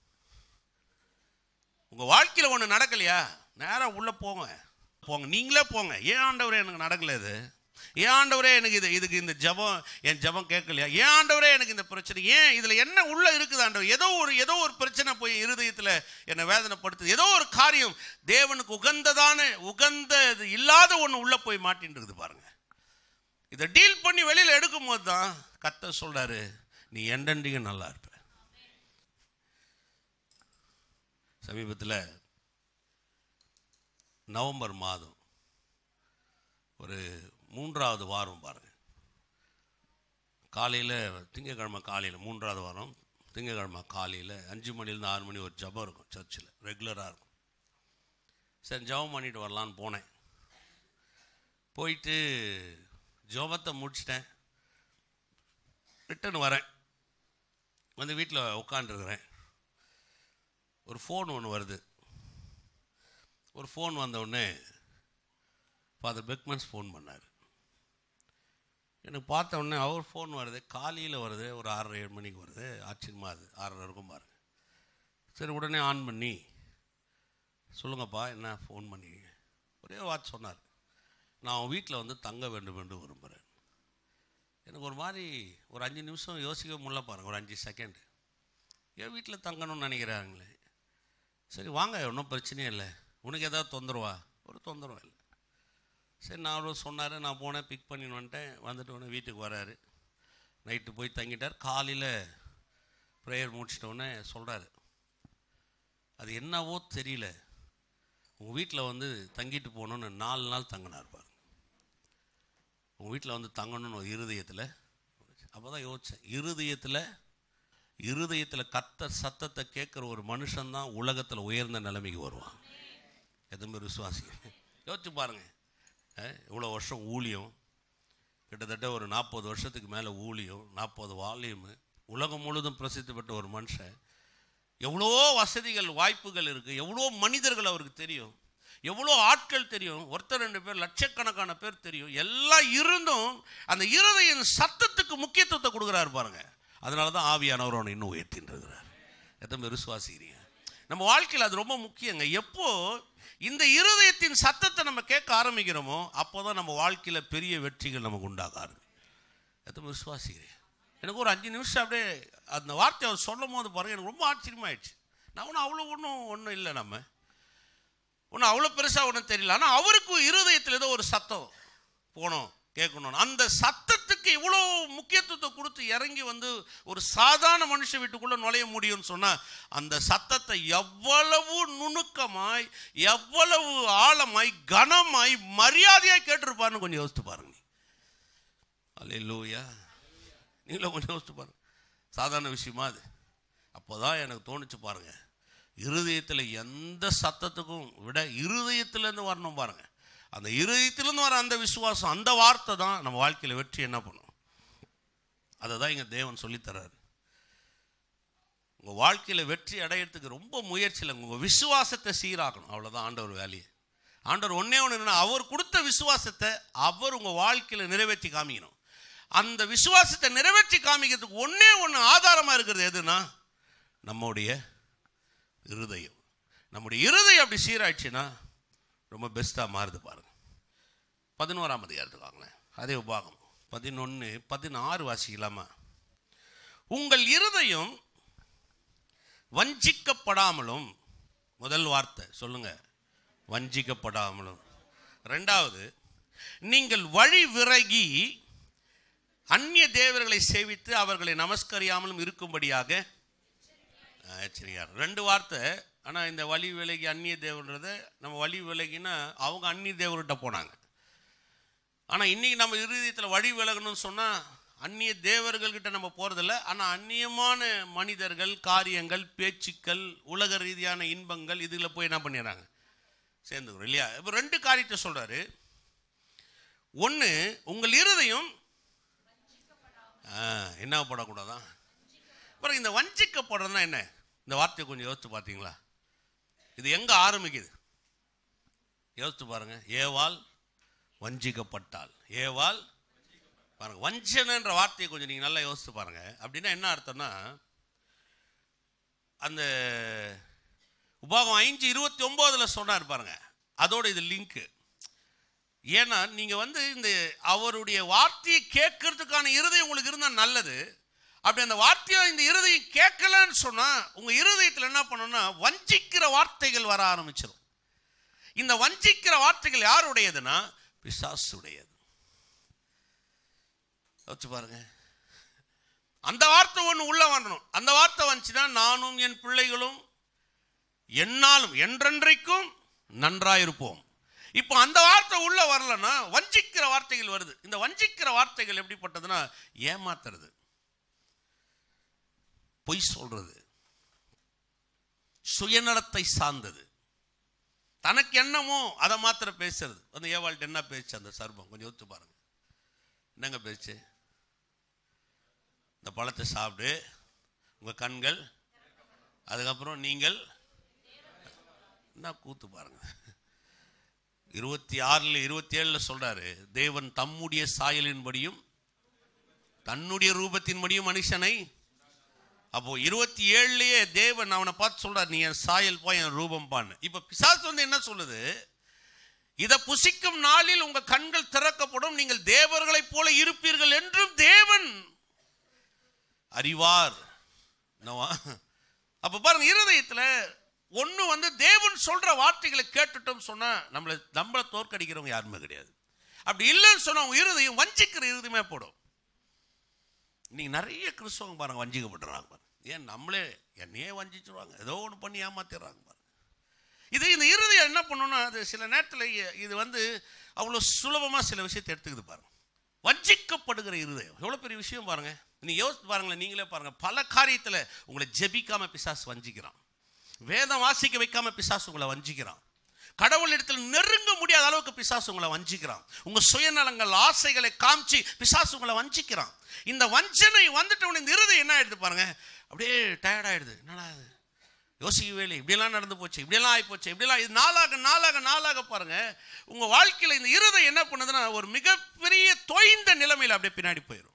உங்க வாழ்க்கையில ஒண்ணு நடக்கலையா நேரா உள்ள போங்க போங்க நீங்களே போங்க ஏன் ஆண்டவரே எனக்கு நடக்கல இது ஏன் ஆண்டவரே எனக்கு இது இதுக்கு இந்த ஜபம் என் ஜபம் கேட்கலையா ஏன் ஆண்டவரே எனக்கு இந்த பிரச்சனை ஏன் இதில் என்ன உள்ள இருக்குது ஆண்டவர் ஏதோ ஒரு ஏதோ ஒரு பிரச்சனை போய் இருதயத்தில் என்னை வேதனைப்படுத்துது ஏதோ ஒரு காரியம் தேவனுக்கு உகந்ததான உகந்த இது இல்லாத ஒன்று உள்ள போய் மாட்டின்னு இருக்குது பாருங்க இதை டீல் பண்ணி வெளியில் எடுக்கும் போது தான் கத்த சொல்றாரு நீ எண்டெண்டியும் நல்லா இருப்ப சமீபத்தில் நவம்பர் மாதம் ஒரு மூன்றாவது வாரம் பாருங்க காலையில் திங்கக்கிழமை காலையில் மூன்றாவது வாரம் திங்கக்கிழமை காலையில் அஞ்சு மணிலேருந்து ஆறு மணி ஒரு ஜபம் இருக்கும் சர்ச்சில் ரெகுலராக இருக்கும் சரி ஜபம் பண்ணிட்டு வரலான்னு போனேன் போயிட்டு ஜபத்தை முடிச்சிட்டேன் ரிட்டன் வரேன் வந்து வீட்டில் உட்காந்துருக்குறேன் ஒரு ஃபோன் ஒன்று வருது ஒரு ஃபோன் வந்த உடனே ஃபாதர் பெக்மன்ஸ் ஃபோன் பண்ணார் எனக்கு பார்த்த உடனே அவர் ஃபோன் வருது காலையில் வருது ஒரு ஆறரை ஏழு மணிக்கு வருது ஆச்சரியமாக அது ஆறரை இருக்கும் பாருங்க சரி உடனே ஆன் பண்ணி சொல்லுங்கப்பா என்ன ஃபோன் பண்ணி ஒரே வார்த்தை சொன்னார் நான் அவன் வீட்டில் வந்து தங்க வேண்டும் என்று விரும்புகிறேன் எனக்கு ஒரு மாதிரி ஒரு அஞ்சு நிமிஷம் யோசிக்க முடியல பாருங்க ஒரு அஞ்சு செகண்ட் என் வீட்டில் தங்கணும்னு நினைக்கிறாங்களே சரி வாங்க ஒன்றும் பிரச்சனையே இல்லை உனக்கு ஏதாவது தொந்தரவா ஒரு தொந்தரவும் இல்லை சரி நான் அவரும் சொன்னார் நான் போனேன் பிக் பண்ணின்னு வந்துட்டேன் வந்துட்டு உடனே வீட்டுக்கு வராரு நைட்டு போய் தங்கிட்டார் காலையில் ப்ரேயர் முடிச்சிட்ட உடனே சொல்கிறாரு அது என்னவோ தெரியல உங்கள் வீட்டில் வந்து தங்கிட்டு போகணுன்னு நாலு நாள் தங்கினார் பாருங்க உங்கள் வீட்டில் வந்து தங்கணும்னு ஒரு இருதயத்தில் அப்போ தான் யோசித்தேன் இருதயத்தில் இருதயத்தில் கத்த சத்தத்தை கேட்குற ஒரு மனுஷன்தான் உலகத்தில் உயர்ந்த நிலைமைக்கு வருவான் எதுவுமே விசுவாசி யோசிச்சு பாருங்க அஹ், இவ்வளோ வருஷம் ஊழியம் கிட்டத்தட்ட ஒரு நாற்பது வருஷத்துக்கு மேலே ஊழியம் நாற்பது வால்யூமு உலகம் முழுதும் பிரசித்தி பெற்ற ஒரு மனுஷன் எவ்வளோ வசதிகள் வாய்ப்புகள் இருக்குது எவ்வளோ மனிதர்கள் அவருக்கு தெரியும் எவ்வளோ ஆட்கள் தெரியும் ஒருத்தர் ரெண்டு பேர் லட்சக்கணக்கான பேர் தெரியும் எல்லாம் இருந்தும் அந்த இருதயின் சத்தத்துக்கு முக்கியத்துவத்தை கொடுக்குறாரு பாருங்க அதனால தான் ஆவியானவர் அவனை இன்னும் உயர்த்தின்னு இருக்கிறார் எத்தனை பேர் விசுவாசிக்கிறீங்க நம்ம வாழ்க்கையில் அது ரொம்ப முக்கியங்க எப்போ இந்த இருதயத்தின் சத்தத்தை நம்ம கேட்க ஆரம்பிக்கிறோமோ அப்போ தான் நம்ம வாழ்க்கையில் பெரிய வெற்றிகள் நமக்கு உண்டாக ஆரம்பிக்கும் எத்தனை பேர் விசுவாசிக்கிறீங்க எனக்கு ஒரு அஞ்சு நிமிஷம் அப்படியே அந்த வார்த்தை அவர் சொல்லும் போது பாருங்க எனக்கு ரொம்ப ஆச்சரியமாயிடுச்சு நான் ஒன்றும் அவ்வளோ ஒன்றும் ஒன்றும் இல்லை நம்ம ஒன்றும் அவ்வளோ பெருசாக ஒன்றும் தெரியல ஆனால் அவருக்கு இருதயத்தில் ஏதோ ஒரு சத்தம் போகணும் கேட்கணும் அந்த சத்தத்துக்கு இவ்வளோ முக்கியத்துவத்தை கொடுத்து இறங்கி வந்து ஒரு சாதாரண மனுஷ வீட்டுக்குள்ளே நுழைய முடியும்னு சொன்னால் அந்த சத்தத்தை எவ்வளவு நுணுக்கமாய் எவ்வளவு ஆழமாய் கனமாய் மரியாதையாய் கேட்டிருப்பாருன்னு கொஞ்சம் யோசித்து பாருங்க அல்லேலூயா நீங்களும் கொஞ்சம் யோசிச்சு பாருங்க சாதாரண விஷயமா அது அப்போதான் எனக்கு தோணுச்சு பாருங்க இருதயத்தில் எந்த சத்தத்துக்கும் விட இருதயத்திலேருந்து வரணும் பாருங்க அந்த இருதயத்திலேருந்து வர அந்த விசுவாசம் அந்த வார்த்தை தான் நம்ம வாழ்க்கையில் வெற்றி என்ன பண்ணும் அதை தான் இங்கே தேவன் சொல்லித்தராரு உங்கள் வாழ்க்கையில் வெற்றி அடையிறதுக்கு ரொம்ப முயற்சி இல்லை உங்கள் விசுவாசத்தை சீராக்கணும் அவ்வளோதான் ஆண்டவர் வேலையை ஆண்டவர் ஒன்றே ஒன்று என்னன்னா அவர் கொடுத்த விசுவாசத்தை அவர் உங்கள் வாழ்க்கையில் நிறைவேற்றி காமிக்கணும் அந்த விசுவாசத்தை நிறைவேற்றி காமிக்கிறதுக்கு ஒன்றே ஒன்று ஆதாரமாக இருக்கிறது எதுனா நம்முடைய இருதயம் நம்முடைய இருதயம் அப்படி சீராயிடுச்சுன்னா ரொம்ப பெஸ்ட்டாக மாறுது பாருங்க பதினோராம் அதிகாரத்துக்கு வாங்களேன் அதே உபாகம் பதினொன்று பதினாறு வாசிக்கலாமா உங்கள் இருதயம் வஞ்சிக்கப்படாமலும் முதல் வார்த்தை சொல்லுங்க வஞ்சிக்கப்படாமலும் ரெண்டாவது நீங்கள் வழி விறகி அந்நிய தேவர்களை சேவித்து அவர்களை நமஸ்கரியாமலும் இருக்கும்படியாக ஆ, எச்சரிக்கையார் ரெண்டு வார்த்தை ஆனால் இந்த வழி விலகி அந்நிய தேவன்றத நம்ம வழி விலகினா அவங்க அந்நிய தேவர்கிட்ட போனாங்க ஆனால் இன்னைக்கு நம்ம இருதயத்தில் வழி விலகணும்னு சொன்னால் அந்நிய தேவர்கள்கிட்ட நம்ம போகிறதில்ல ஆனால் அந்நியமான மனிதர்கள் காரியங்கள் பேச்சுக்கள் உலக ரீதியான இன்பங்கள் இதில் போய் என்ன பண்ணிடுறாங்க சேர்ந்துக்கிறோம் இல்லையா இப்போ ரெண்டு காரியத்தை சொல்கிறாரு ஒன்று உங்கள் இருதயம் ஆ, என்ன படக்கூடாதான் அப்புறம் இந்த வஞ்சிக்கப்படுறதுனா என்ன இந்த வார்த்தையை கொஞ்சம் யோசித்து பார்த்தீங்களா இது எங்கே ஆரம்பிக்குது யோசித்து பாருங்க ஏவாள் வஞ்சிக்கப்பட்டாள் ஏவாள் பாருங்க வஞ்சனைன்ற வார்த்தையை கொஞ்சம் நீங்கள் நல்லா யோசித்து பாருங்க அப்படின்னா என்ன அர்த்தம்னா அந்த உபாகம் ஐந்து இருபத்தி ஒம்போதுல சொன்னார் பாருங்க அதோட இது லிங்க்கு ஏன்னா நீங்கள் வந்து இந்த அவருடைய வார்த்தையை கேட்கறதுக்கான இருதயம் உங்களுக்கு இருந்தால் நல்லது அப்படி அந்த வார்த்தையை இந்த இருதயம் கேட்கலன்னு சொன்னால் உங்கள் இருதயத்தில் என்ன பண்ணணும்னா வஞ்சிக்கிற வார்த்தைகள் வர ஆரம்பிச்சிடும் இந்த வஞ்சிக்கிற வார்த்தைகள் யாருடையதுன்னா பிசாசுடையது யோசிச்சு பாருங்க அந்த வார்த்தை ஒன்று உள்ள வரணும் அந்த வார்த்தை வந்துச்சுன்னா நானும் என் பிள்ளைகளும் என்னாலும் என்றென்றைக்கும் நன்றாயிருப்போம் இப்போ அந்த வார்த்தை உள்ள வரலன்னா வஞ்சிக்கிற வார்த்தைகள் வருது இந்த வஞ்சிக்கிற வார்த்தைகள் எப்படிப்பட்டதுன்னா ஏமாத்துறது பொய் சொல்றது சுயநலத்தை சார்ந்தது தனக்கு என்னமோ அதை மாத்திரம் பேசுறது அந்த ஏவாள்கிட்ட என்ன பேச்சு அந்த சர்பம் கொஞ்சம் ஒத்து பாருங்க என்னங்க பேச்சு இந்த பழத்தை சாப்பிடு உங்க கண்கள் அதுக்கப்புறம் நீங்கள் என்ன கூத்து பாருங்க இருபத்தி ஆறுல இருபத்தி ஏழுல சொல்றாரு தேவன் தம்முடைய சாயலின்படியும் தன்னுடைய ரூபத்தின்படியும் மனுஷனை அப்போ இருபத்தி ஏழுலயே தேவன் அவனை பார்த்து சொல்றாரு நீ என் சாயல் போய் என் ரூபம் பான்னு இப்ப பிசாசு வந்து என்ன சொல்லுது இதை புசிக்கும் நாளில் உங்க கண்கள் திறக்கப்படும் நீங்கள் தேவர்களைப் போல இருப்பீர்கள் என்றும் தேவன் அறிவார் என்னவா அப்ப பாருங்க இருதயத்துல ஒண்ணு வந்து தேவன் சொல்ற வார்த்தைகளை கேட்டுட்டோம் சொன்னா நம்மளை நம்மளை தோற்கடிக்கிறவங்க யாருமே கிடையாது அப்படி இல்லைன்னு சொன்னா அவங்க இருதயம் வஞ்சிக்கிற இருதயமே போடும் இன்னைக்கு நிறைய கிறிஸ்தவங்க பாருங்க வஞ்சிக்கப்படுறாங்க பாருங்க ஏன் நம்மளே என்னையே வஞ்சிச்சிருவாங்க ஏதோ ஒன்று பண்ணி ஏமாத்திடுறாங்க பாருங்க இது இந்த இருதயம் என்ன பண்ணணும்னா அது சில நேரத்தில் இது வந்து அவ்வளோ சுலபமாக சில விஷயத்தை எடுத்துக்குது பாருங்க வஞ்சிக்கப்படுகிற இருதயம் எவ்வளோ பெரிய விஷயம் பாருங்க நீ யோசித்து பாருங்களேன் நீங்களே பாருங்க பல காரியத்தில் உங்களை ஜெபிக்காம பிசாசு வஞ்சிக்கிறான் வேதம் வாசிக்க வைக்காம பிசாசு உங்களை வஞ்சிக்கிறான் கடவுள் இடத்தில் நெருங்க முடியாத அளவுக்கு பிசாசு உங்களை வஞ்சிக்கிறான் உங்க சுயநலங்கள் ஆசைகளை காமிச்சு பிசாசு உங்களை வஞ்சிக்கிறான் இந்த வஞ்சனை வந்துட்டு உடனே இந்த இருதயம் என்ன ஆயிடுது பாருங்க அப்படியே டயர்ட் ஆயிடுது என்னடா இது யோசிக்கவே இல்லை இப்படியெல்லாம் நடந்து போச்சு இப்படியெல்லாம் ஆகி போச்சு இப்படியெல்லாம் இது நாளாக நாளாக நாளாக பாருங்க உங்க வாழ்க்கையில் இந்த இருதயம் என்ன பண்ணுதுன்னா ஒரு மிகப்பெரிய தொய்ந்த நிலைமையில் அப்படியே பின்னாடி போயிடும்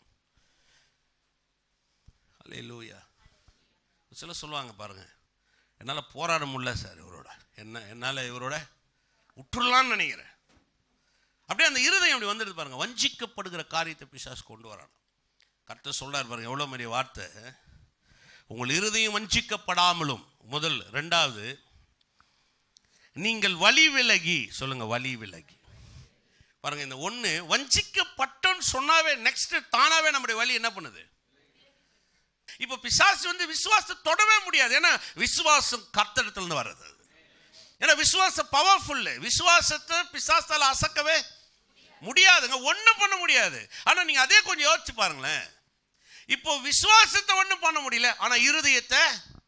அல்லேலூயா சில சொல்லுவாங்க பாருங்க என்னால் போராட முடியல சார் இவரோட என்ன என்னால் இவரோட உற்றுலான்னு நினைக்கிறேன் அப்படியே அந்த இருதயம் அப்படி வந்துடுது பாருங்க வஞ்சிக்கப்படுகிற காரியத்தை பிசாசு கொண்டு வரான் கர்த்தர் சொல்றார் பாருங்க எவ்வளோ பெரிய வார்த்தை உங்கள் இருதயம் வஞ்சிக்கப்படாமலும் முதல் ரெண்டாவது நீங்கள் வழி விலகி சொல்லுங்க வழி விலகி பாருங்க இந்த ஒன்று வஞ்சிக்கப்பட்டோன்னு சொன்னாவே நெக்ஸ்ட் தானாவே நம்முடைய வழி என்ன பண்ணுது இப்போ பிசாசு வந்து விசுவாசத்தை தொடவே முடியாது ஏன்னா விசுவாசம் கர்த்தடத்துல இருந்து வர்றது ஏன்னா விசுவாசம் பவர்ஃபுல் விசுவாசத்தை பிசாசால அசக்கவே முடியாதுங்க ஒன்றும் பண்ண முடியாது ஆனா நீங்க அதே கொஞ்சம் யோசிச்சு பாருங்களேன் இப்போ விசுவாசத்தை ஒன்றும் பண்ண முடியல ஆனா இருதயத்தை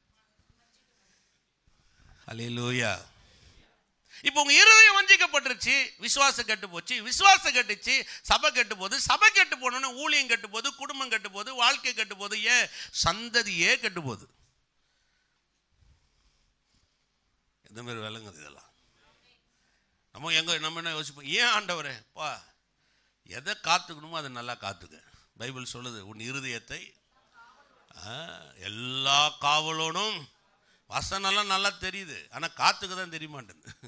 அல்லேலூயா இப்போ உங்க இருதயம் வஞ்சிக்கப்பட்டுருச்சு விசுவாசம் கெட்டு போச்சு விசுவாசம் கெட்டுச்சு சபை கெட்டு போகுது சபை கெட்டு போனோன்னு ஊழியம் கெட்டு போகுது குடும்பம் கெட்டு போகுது வாழ்க்கை கெட்டு போகுது ஏன் சந்ததியே கெட்டு போகுது எந்த மாதிரி விளங்குது இதெல்லாம் நம்ம எங்க நம்ம என்ன யோசிப்போம் ஏன் ஆண்டவரே பா எதை காத்துக்கணுமோ அதை நல்லா காத்துக்க பைபிள் சொல்லுது உன் இருதயத்தை ஆ, எல்லா காவலோடும் வசனம்லாம் நல்லா தெரியுது ஆனால் காத்துக்க தான் தெரிய மாட்டேங்குது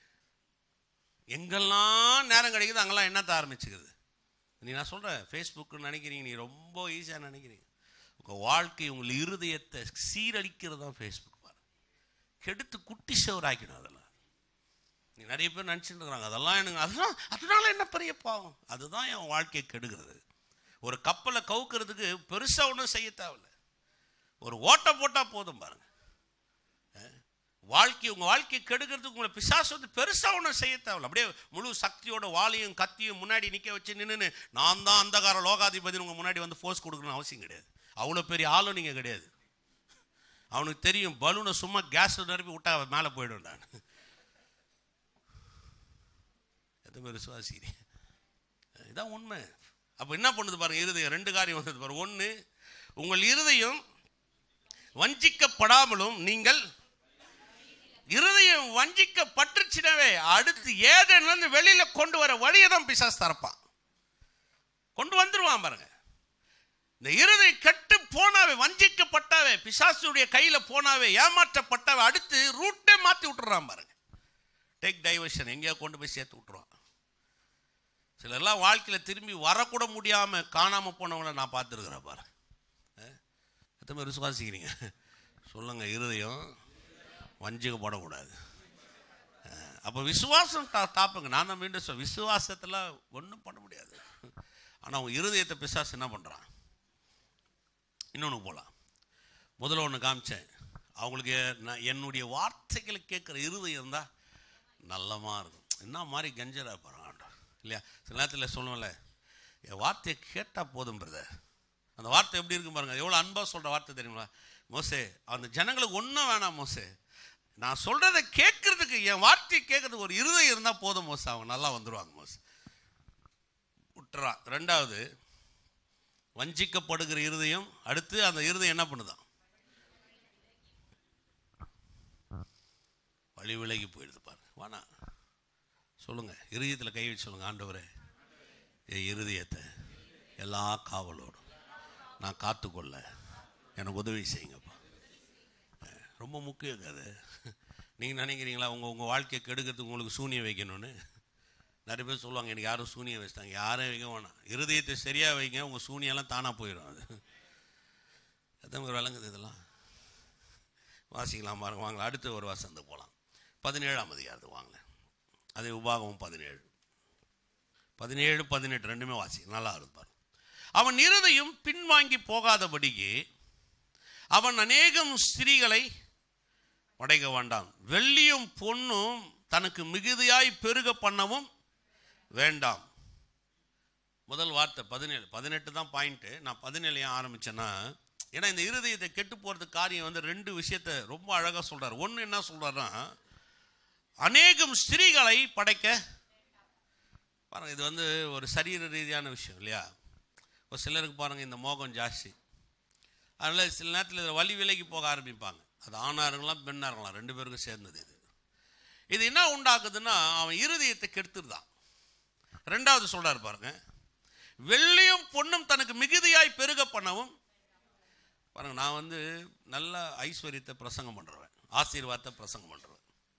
எங்கெல்லாம் நேரம் கிடைக்குது அங்கெல்லாம் என்னத்த ஆரம்பிச்சுக்குது நீ நான் சொல்கிறேன் ஃபேஸ்புக்குன்னு நினைக்கிறீங்க நீ ரொம்ப ஈஸியாக நினைக்கிறீங்க உங்கள் வாழ்க்கை உங்கள் இருதயத்தை சீரழிக்கிறது தான் ஃபேஸ்புக் பாரு கெடுத்து குட்டி சவராக்கணும் அதெல்லாம் நீ நிறைய பேர் நினச்சிட்டு இருக்கிறாங்க அதெல்லாம் எனக்கு அதெல்லாம் அதனால என்ன பெரிய பாவம் அதுதான் என் வாழ்க்கையை கெடுகிறது ஒரு கப்பலை கவுக்கிறதுக்கு பெருசா ஒன்றும் செய்ய தேவையில்ல ஒரு ஓட்டை போட்டா போதும் பாருங்க அஹ், வாழ்க்கை உங்க வாழ்க்கையை கெடுக்கிறதுக்கு உங்களை பிசாசு வந்து பெருசா ஒன்றும் செய்ய தேவையில்ல அப்படியே முழு சக்தியோட வாளையும் கத்தியும் முன்னாடி நிக்க வச்சு நின்று நான் தான் அந்தகார லோகாதிபதி உங்க முன்னாடி வந்து ஃபோர்ஸ் கொடுக்கணும்னு அவசியம் கிடையாது அவ்வளோ பெரிய ஆளும் நீங்க கிடையாது அவனுக்கு தெரியும் பலூனை சும்மா கேஸ் நிரப்பி விட்டா மேலே போயிடும் நான் எதுவுமே விசுவாசிக்கிறேன் இதான் உண்மை அப்போ என்ன பண்ணுது பாருங்க இருதயம் ரெண்டு காரியம் வந்தது பாருங்க ஒன்று உங்கள் இருதயம் வஞ்சிக்கப்படாமலும் நீங்கள் இருதயம் வஞ்சிக்கப்பட்டுச்சுனவே அடுத்து ஏதேன்னு வெளியில கொண்டு வர வழியை தான் பிசாஸ் தரப்பான் கொண்டு வந்துருவான் பாருங்க இந்த இருதை கெட்டு போனாவே வஞ்சிக்கப்பட்டாவே பிசாசுடைய கையில போனாவே ஏமாற்றப்பட்டாவே அடுத்து ரூட்டே மாத்தி விட்டுறான் பாருங்க டேக் டைவர்ஷன் எங்கேயோ கொண்டு போய் சேர்த்து விட்டுருவான் சிலர்லாம் வாழ்க்கையில் திரும்பி வரக்கூட முடியாம காணாம போனவங்கள நான் பார்த்துருக்குறேன் பாரு அஹ், எத்தனை பேர் விசுவாசிக்கிறீங்க சொல்லுங்க இருதயம் வஞ்சிக்கப்படக்கூடாது அஹ், அப்போ விசுவாசம் தா தாப்புங்க நான் தான் மீண்டும் சொல்ல விசுவாசத்தில் ஒன்றும் பண்ண முடியாது ஆனால் அவங்க இருதயத்தை பிசாசு என்ன பண்ணுறான் இன்னொன்று போகலாம் முதல்ல ஒன்று காமிச்சேன் அவங்களுக்கு நான் என்னுடைய வார்த்தைகளை கேட்குற இருதயம் தான் நல்லமா இருக்கும் என்ன மாதிரி கஞ்சரா பாருங்க ஆண்டவர் இல்லையா சில நேரத்தில் சொல்லுவோம்ல என் வார்த்தையை கேட்டால் போதும் பிரதர் அந்த வார்த்தை எப்படி இருக்கும் பாருங்க எவ்வளோ அன்பாக சொல்கிற வார்த்தை தெரியுங்களா மோசே அந்த ஜனங்களுக்கு ஒன்றும் வேணாம் மோசே நான் சொல்கிறத கேட்கறதுக்கு என் வார்த்தையை கேட்கறதுக்கு ஒரு இருதயம் இருந்தால் போதும் மோசே அவங்க நல்லா வந்துடுவாங்க மோசே விட்டுறான் ரெண்டாவது வஞ்சிக்கப்படுகிற இருதயம் அடுத்து அந்த இருதயம் என்ன பண்ணுதான் வழி விலகி போயிடுது பாருங்க வானா சொல்லுங்க இருதயத்தில் கை வச்சு சொல்லுங்க ஆண்டவரே என் இருதயத்தை எல்லா காவலோடும் நான் காத்துக்கொள்ள எனக்கு உதவி செய்யுங்கப்பா அஹ், ரொம்ப முக்கியம் அது நீங்கள் நினைக்கிறீங்களா உங்கள் உங்கள் வாழ்க்கையை கெடுக்கிறதுக்கு உங்களுக்கு சூனியம் வைக்கணும்னு நிறைய பேர் சொல்லுவாங்க எனக்கு யாரும் சூனியம் வச்சிட்டாங்க யாரும் வைக்க வேணாம் இருதயத்தை சரியாக வைங்க உங்கள் சூனியெல்லாம் தானாக போயிடும் அது அதான் ஒரு விளங்குது இதெல்லாம் வாசிக்கலாம் பாருங்க வாங்க அடுத்த ஒரு வசந்து போகலாம் பதினேழாம் அதிகாரத்து வாங்க அதே உபாகமும் பதினேழு பதினேழு பதினெட்டு ரெண்டுமே வாசி நல்லா இருப்பார் அவன் இருதையும் பின்வாங்கி போகாதபடிக்கு அவன் அநேகம் ஸ்திரீகளை உடைக்க வேண்டாம் வெள்ளியும் பொன்னும் தனக்கு மிகுதியாய் பெருக பண்ணவும் வேண்டாம் முதல் வார்த்தை பதினேழு பதினெட்டு தான் பாயிண்ட்டு நான் பதினேழு ஏன் ஆரம்பிச்சேன்னா ஏன்னா இந்த இருதயத்தை கெட்டு போகிறதுக்கு காரியம் வந்து ரெண்டு விஷயத்தை ரொம்ப அழகாக சொல்றாரு ஒன்று என்ன சொல்றாருன்னா அநேகம் ஸ்திரீகளை படைக்க பாருங்க இது வந்து ஒரு சரீர ரீதியான விஷயம் இல்லையா ஒரு சிலருக்கு பாருங்க இந்த மோகம் ஜாஸ்தி அதனால் சில நேரத்தில் இதில் வழி விலைக்கு போக ஆரம்பிப்பாங்க அது ஆணாக இருக்கலாம் பெண்ணாக இருக்கலாம் ரெண்டு பேருக்கும் சேர்ந்தது இது இது என்ன உண்டாக்குதுன்னா அவன் இருதயத்தை கெடுத்துருதான் ரெண்டாவது சொல்றாரு பாருங்க வெள்ளியும் பொன்னும் தனக்கு மிகுதியாய் பெருக பண்ணவும் பாருங்க நான் வந்து நல்ல ஐஸ்வர்யத்தை பிரசங்கம் பண்ணுறவன் ஆசீர்வாதத்தை பிரசங்கம் பண்ணுறவன்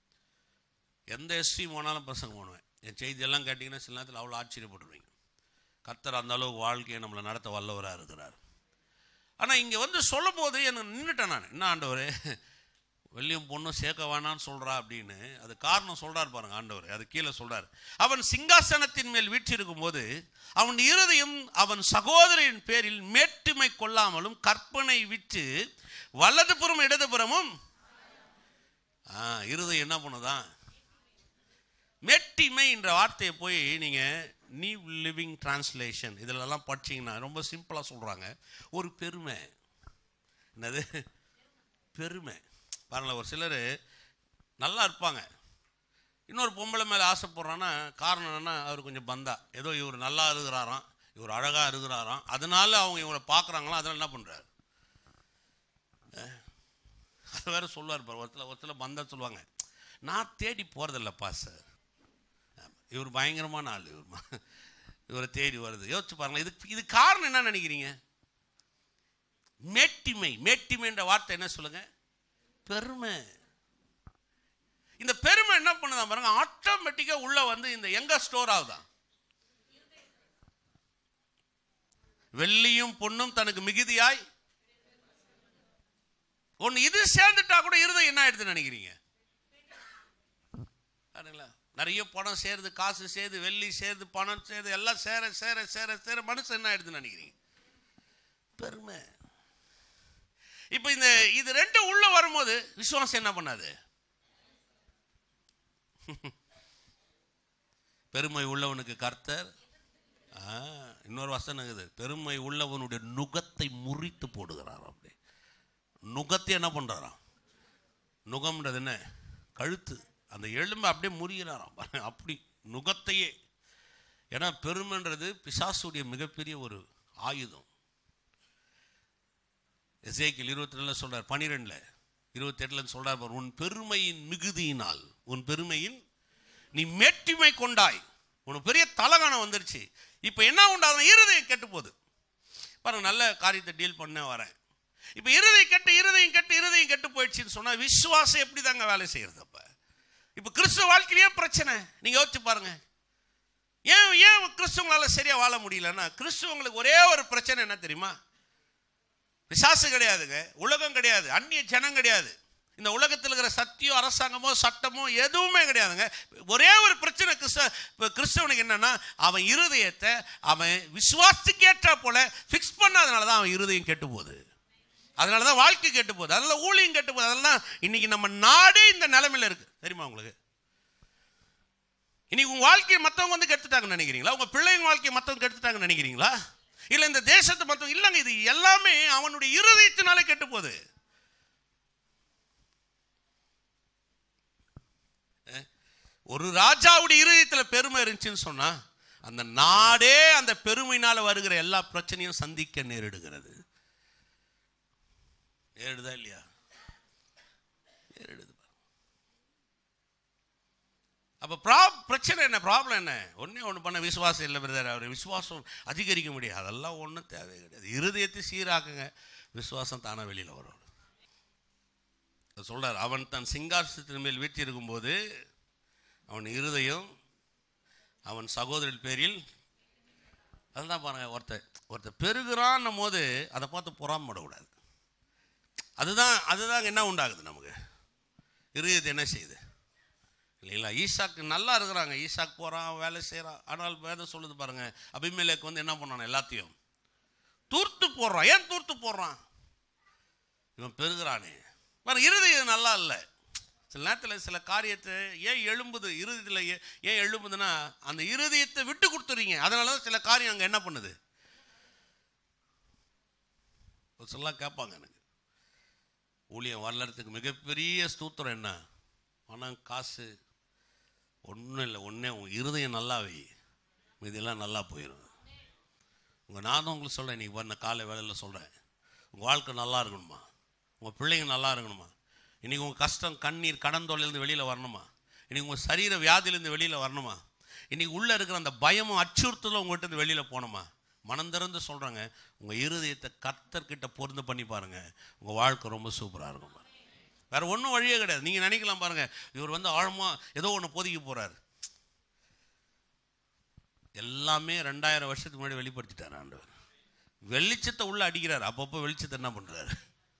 எந்த எஸ்டி போனாலும் பிரசங்கம் பண்ணுவேன் என் செய்தியெல்லாம் கேட்டிங்கன்னா சில நேரத்தில் அவ்வளோ ஆச்சரியப்படுவீங்க கர்த்தர் அந்த அளவுக்கு வாழ்க்கையை நம்மளை நடத்த வல்லவராக இருக்கிறார் ஆனால் இங்கே வந்து சொல்லும் போது எனக்கு நின்றுட்டேன் நான் என்ன ஆண்டவரே வெள்ளியும் பொண்ணும் சேர்க்க வேணான்னு சொல்றா அப்படின்னு அது காரணம் சொல்றார் பாருங்க ஆண்டவர் அது கீழே சொல்றார் அவன் சிங்காசனத்தின் மேல் வீற்றிருக்கும் போது அவன் இருதயம் அவன் சகோதரின் பேரில் மேட்டுமை கொள்ளாமலும் கற்பனை விட்டு வலதுபுறம் இடதுபுறமும் ஆ இருதயம் என்ன பண்ணுதான் மேட்டிமை என்ற வார்த்தையை போய் நீங்க நியூ லிவிங் டிரான்ஸ்லேஷன் இதிலெல்லாம் படிச்சீங்கன்னா ரொம்ப சிம்பிளாக சொல்றாங்க ஒரு பெருமை என்னது பெருமை பாருங்களேன் ஒரு சிலர் நல்லா இருப்பாங்க இன்னொரு பொம்பளை மேலே ஆசைப்படுறான்னா காரணம் என்னன்னா அவர் கொஞ்சம் பந்தா ஏதோ இவர் நல்லா இருக்கிறாராம் இவர் அழகாக இருக்கிறாராம் அதனால அவங்க இவங்களை பார்க்குறாங்களாம் அதனால என்ன பண்ணுறாரு அது வேற சொல்லுவார் பாரு ஒருத்தர் ஒருத்தர் பந்தா சொல்லுவாங்க நான் தேடி போகிறதில்லப்பா சார் இவர் பயங்கரமான ஆள் இவர் ம- இவரை தேடி வருது யோசிச்சு பாருங்களேன் இது இது காரணம் என்ன நினைக்கிறீங்க மேட்டிமை மேட்டிமைன்ற வார்த்தை என்ன சொல்லுங்க பெருமை இந்த பெருமை என்ன பண்ணுதா பாருங்க ஆட்டோமேட்டிக்கா உள்ள வந்து இந்த எங்க ஸ்டோர் ஆகுதான் வெள்ளியும் பொன்னும் தனக்கு மிகுதியாய் ஒன்னு இது சேர்ந்துட்டா கூட இருதயம் என்ன ஆயிடுதுன்னு நினைக்கிறீங்க பாருங்களா நிறைய பணம் சேருது காசு சேருது வெள்ளி சேருது பணம் சேருது எல்லாம் சேர சேர சேர சேர மனுஷன் என்ன ஆயிடுதுன்னு நினைக்கிறீங்க பெருமை இப்போ இந்த இது ரெண்டும் உள்ள வரும்போது விசுவாசம் என்ன பண்ணாது பெருமை உள்ளவனுக்கு கர்த்தர் ஆ, இன்னொரு வசனம் இருக்குது பெருமை உள்ளவனுடைய நுகத்தை முறித்து போடுகிறார் அப்படி நுகத்தை என்ன பண்றாராம் நுகம்ன்றது என்ன கழுத்து அந்த எலும்பை அப்படியே முறிகிறாராம் பாருங்க, அப்படி நுகத்தையே ஏன்னா பெருமைன்றது பிசாசுடைய மிகப்பெரிய ஒரு ஆயுதம் எசேக்கில் இருபத்தி ரெண்டுல சொல்றார் பனிரெண்டுல இருபத்தி எட்டுல சொல்றார் பாரு, உன் பெருமையின் மிகுதியினால் உன் பெருமையின் நீ மேட்டிமை கொண்டாய் உனக்கு பெரிய தலகானம் வந்துருச்சு இப்போ என்ன உண்டாகும் இருதயம் கெட்டு போகுது பாருங்க நல்ல காரியத்தை டீல் பண்ண வரேன் இப்போ இருதயம் கெட்டு இருதயம் கெட்டு இருதயம் கெட்டு போயிடுச்சுன்னு சொன்னா விசுவாசம் எப்படி தாங்க வேலை செய்யறது அப்ப இப்போ கிறிஸ்துவ வாழ்க்கையிலேயே பிரச்சனை நீங்க யோசிச்சு பாருங்க ஏன் ஏன் கிறிஸ்துவங்களால சரியா வாழ முடியலன்னா கிறிஸ்துவங்களுக்கு ஒரே ஒரு பிரச்சனை என்ன தெரியுமா பிசாசு கிடையாதுங்க உலகம் கிடையாது அந்நிய ஜனம் கிடையாது இந்த உலகத்தில் இருக்கிற சத்தியம் அரசாங்கமோ சட்டமோ எதுவுமே கிடையாதுங்க ஒரே ஒரு பிரச்சனை கிறிஸ்த இப்ப கிறிஸ்தவனுக்கு என்னன்னா அவன் இருதயத்தை அவன் விசுவாசத்துக்கு ஏற்றா போல ஃபிக்ஸ் பண்ணாதனால தான் அவன் இருதயம் கெட்டு போகுது அதனால தான் வாழ்க்கை கெட்டு போகுது அதனால ஊழியம் கெட்டு போகுது அதெல்லாம் இன்னைக்கு நம்ம நாடே இந்த நிலைமையில இருக்கு தெரியுமா உங்களுக்கு இன்னைக்கு உங்க வாழ்க்கையை மற்றவங்க வந்து கெடுத்துட்டாங்கன்னு நினைக்கிறீங்களா உங்க பிள்ளைங்க வாழ்க்கையை மற்றவங்க கெடுத்துட்டாங்கன்னு நினைக்கிறீங்களா இல்ல இந்த தேசத்தை மற்றவங்க இல்லைங்க இது எல்லாமே அவனுடைய இருதயத்தினாலே கெட்டு போகுது அஹ், ஒரு ராஜாவுடைய இருதயத்துல பெருமை இருந்துச்சுன்னு சொன்னா அந்த நாடே அந்த பெருமையினால வருகிற எல்லா பிரச்சனையும் சந்திக்க நேரிடுகிறது நேரிடுதா இல்லையா நேரிடுது அப்போ ப்ரா பிரச்சனை என்ன ப்ராப்ளம் என்ன ஒன்றே ஒன்று பண்ண விசுவாசம் இல்லை பிரதர் அவர் விசுவாசம் அதிகரிக்க முடியாது அதெல்லாம் ஒன்றும் தேவை கிடையாது இருதயத்தை சீராக்குங்க விசுவாசம் தானே வெளியில் வரும் சொல்றார் அவன் தன் சிங்காசனத்தின் மேல் வீற்றிருக்கும் போது அவன் இருதயம் அவன் சகோதரன் பேரில் அதுதான் பாருங்க ஒருத்தர் ஒருத்தர் பெருகிறான்னும் போது அதை பார்த்து பொறாமப்படக்கூடாது அதுதான் அதுதான் என்ன உண்டாகுது நமக்கு இருதயத்தை என்ன செய்யுது இல்லைங்களா ஈசாக்கு நல்லா இருக்கிறாங்க ஈசாக் போகிறான் வேலை செய்கிறான் ஆனால் வேதம் சொல்லுது பாருங்க அபிமேலேக்கு வந்து என்ன பண்ணான் எல்லாத்தையும் தூர்த்து போடுறான் ஏன் தூர்த்து போடுறான் இவன் பெருகிறானே பாருங்க இருதயம் நல்லா இல்லை சில நேரத்தில் சில காரியத்தை ஏன் எழும்புது இருதயத்தில் ஏன் ஏன் எழும்புதுன்னா அந்த இருதயத்தை விட்டு கொடுத்துறீங்க அதனால தான் சில காரியம் அங்கே என்ன பண்ணுது ஒரு சிலலாம் கேட்பாங்க எனக்கு ஊழியம் வளர்றதுக்கு மிகப்பெரிய ஸ்தூத்திரம் என்ன பணம் காசு ஒன்றும் இல்லை ஒன்றே உங்கள் இருதயம் நல்லா வை இதெல்லாம் நல்லா போயிடும் உங்கள் நானும் உங்களுக்கு சொல்கிறேன் இன்றைக்கி பண்ண காலை வேலையில் சொல்கிறேன் உங்கள் வாழ்க்கை நல்லா இருக்கணுமா உங்கள் பிள்ளைங்க நல்லா இருக்கணுமா இன்றைக்கி உங்கள் கஷ்டம் கண்ணீர் கடன் தொழிலேருந்து வெளியில் வரணுமா இன்றைக்கி உங்கள் சரீர வியாதியிலேருந்து வெளியில் வரணுமா இன்றைக்கி உள்ளே இருக்கிற அந்த பயமும் அச்சுறுத்தலும் உங்கள்கிட்ட இருந்து வெளியில் போகணுமா மனம் திறந்து சொல்கிறாங்க உங்கள் இருதயத்தை கர்த்தர்கிட்ட பொருந்து பண்ணி பாருங்கள் உங்கள் வாழ்க்கை ரொம்ப சூப்பராக இருக்கும் பாருங்க. வேற ஒன்றும் வழியே கிடையாது நீங்கள் நினைக்கலாம் பாருங்க இவர் வந்து ஆழமாக ஏதோ ஒன்று போதிக்க போகிறார் எல்லாமே ரெண்டாயிரம் வருஷத்துக்கு முன்னாடி வெளிப்படுத்திட்டார் ஆண்டவர் வெளிச்சத்தை உள்ள அடிக்கிறார் அப்பப்போ வெளிச்சத்தை என்ன பண்ணுறாரு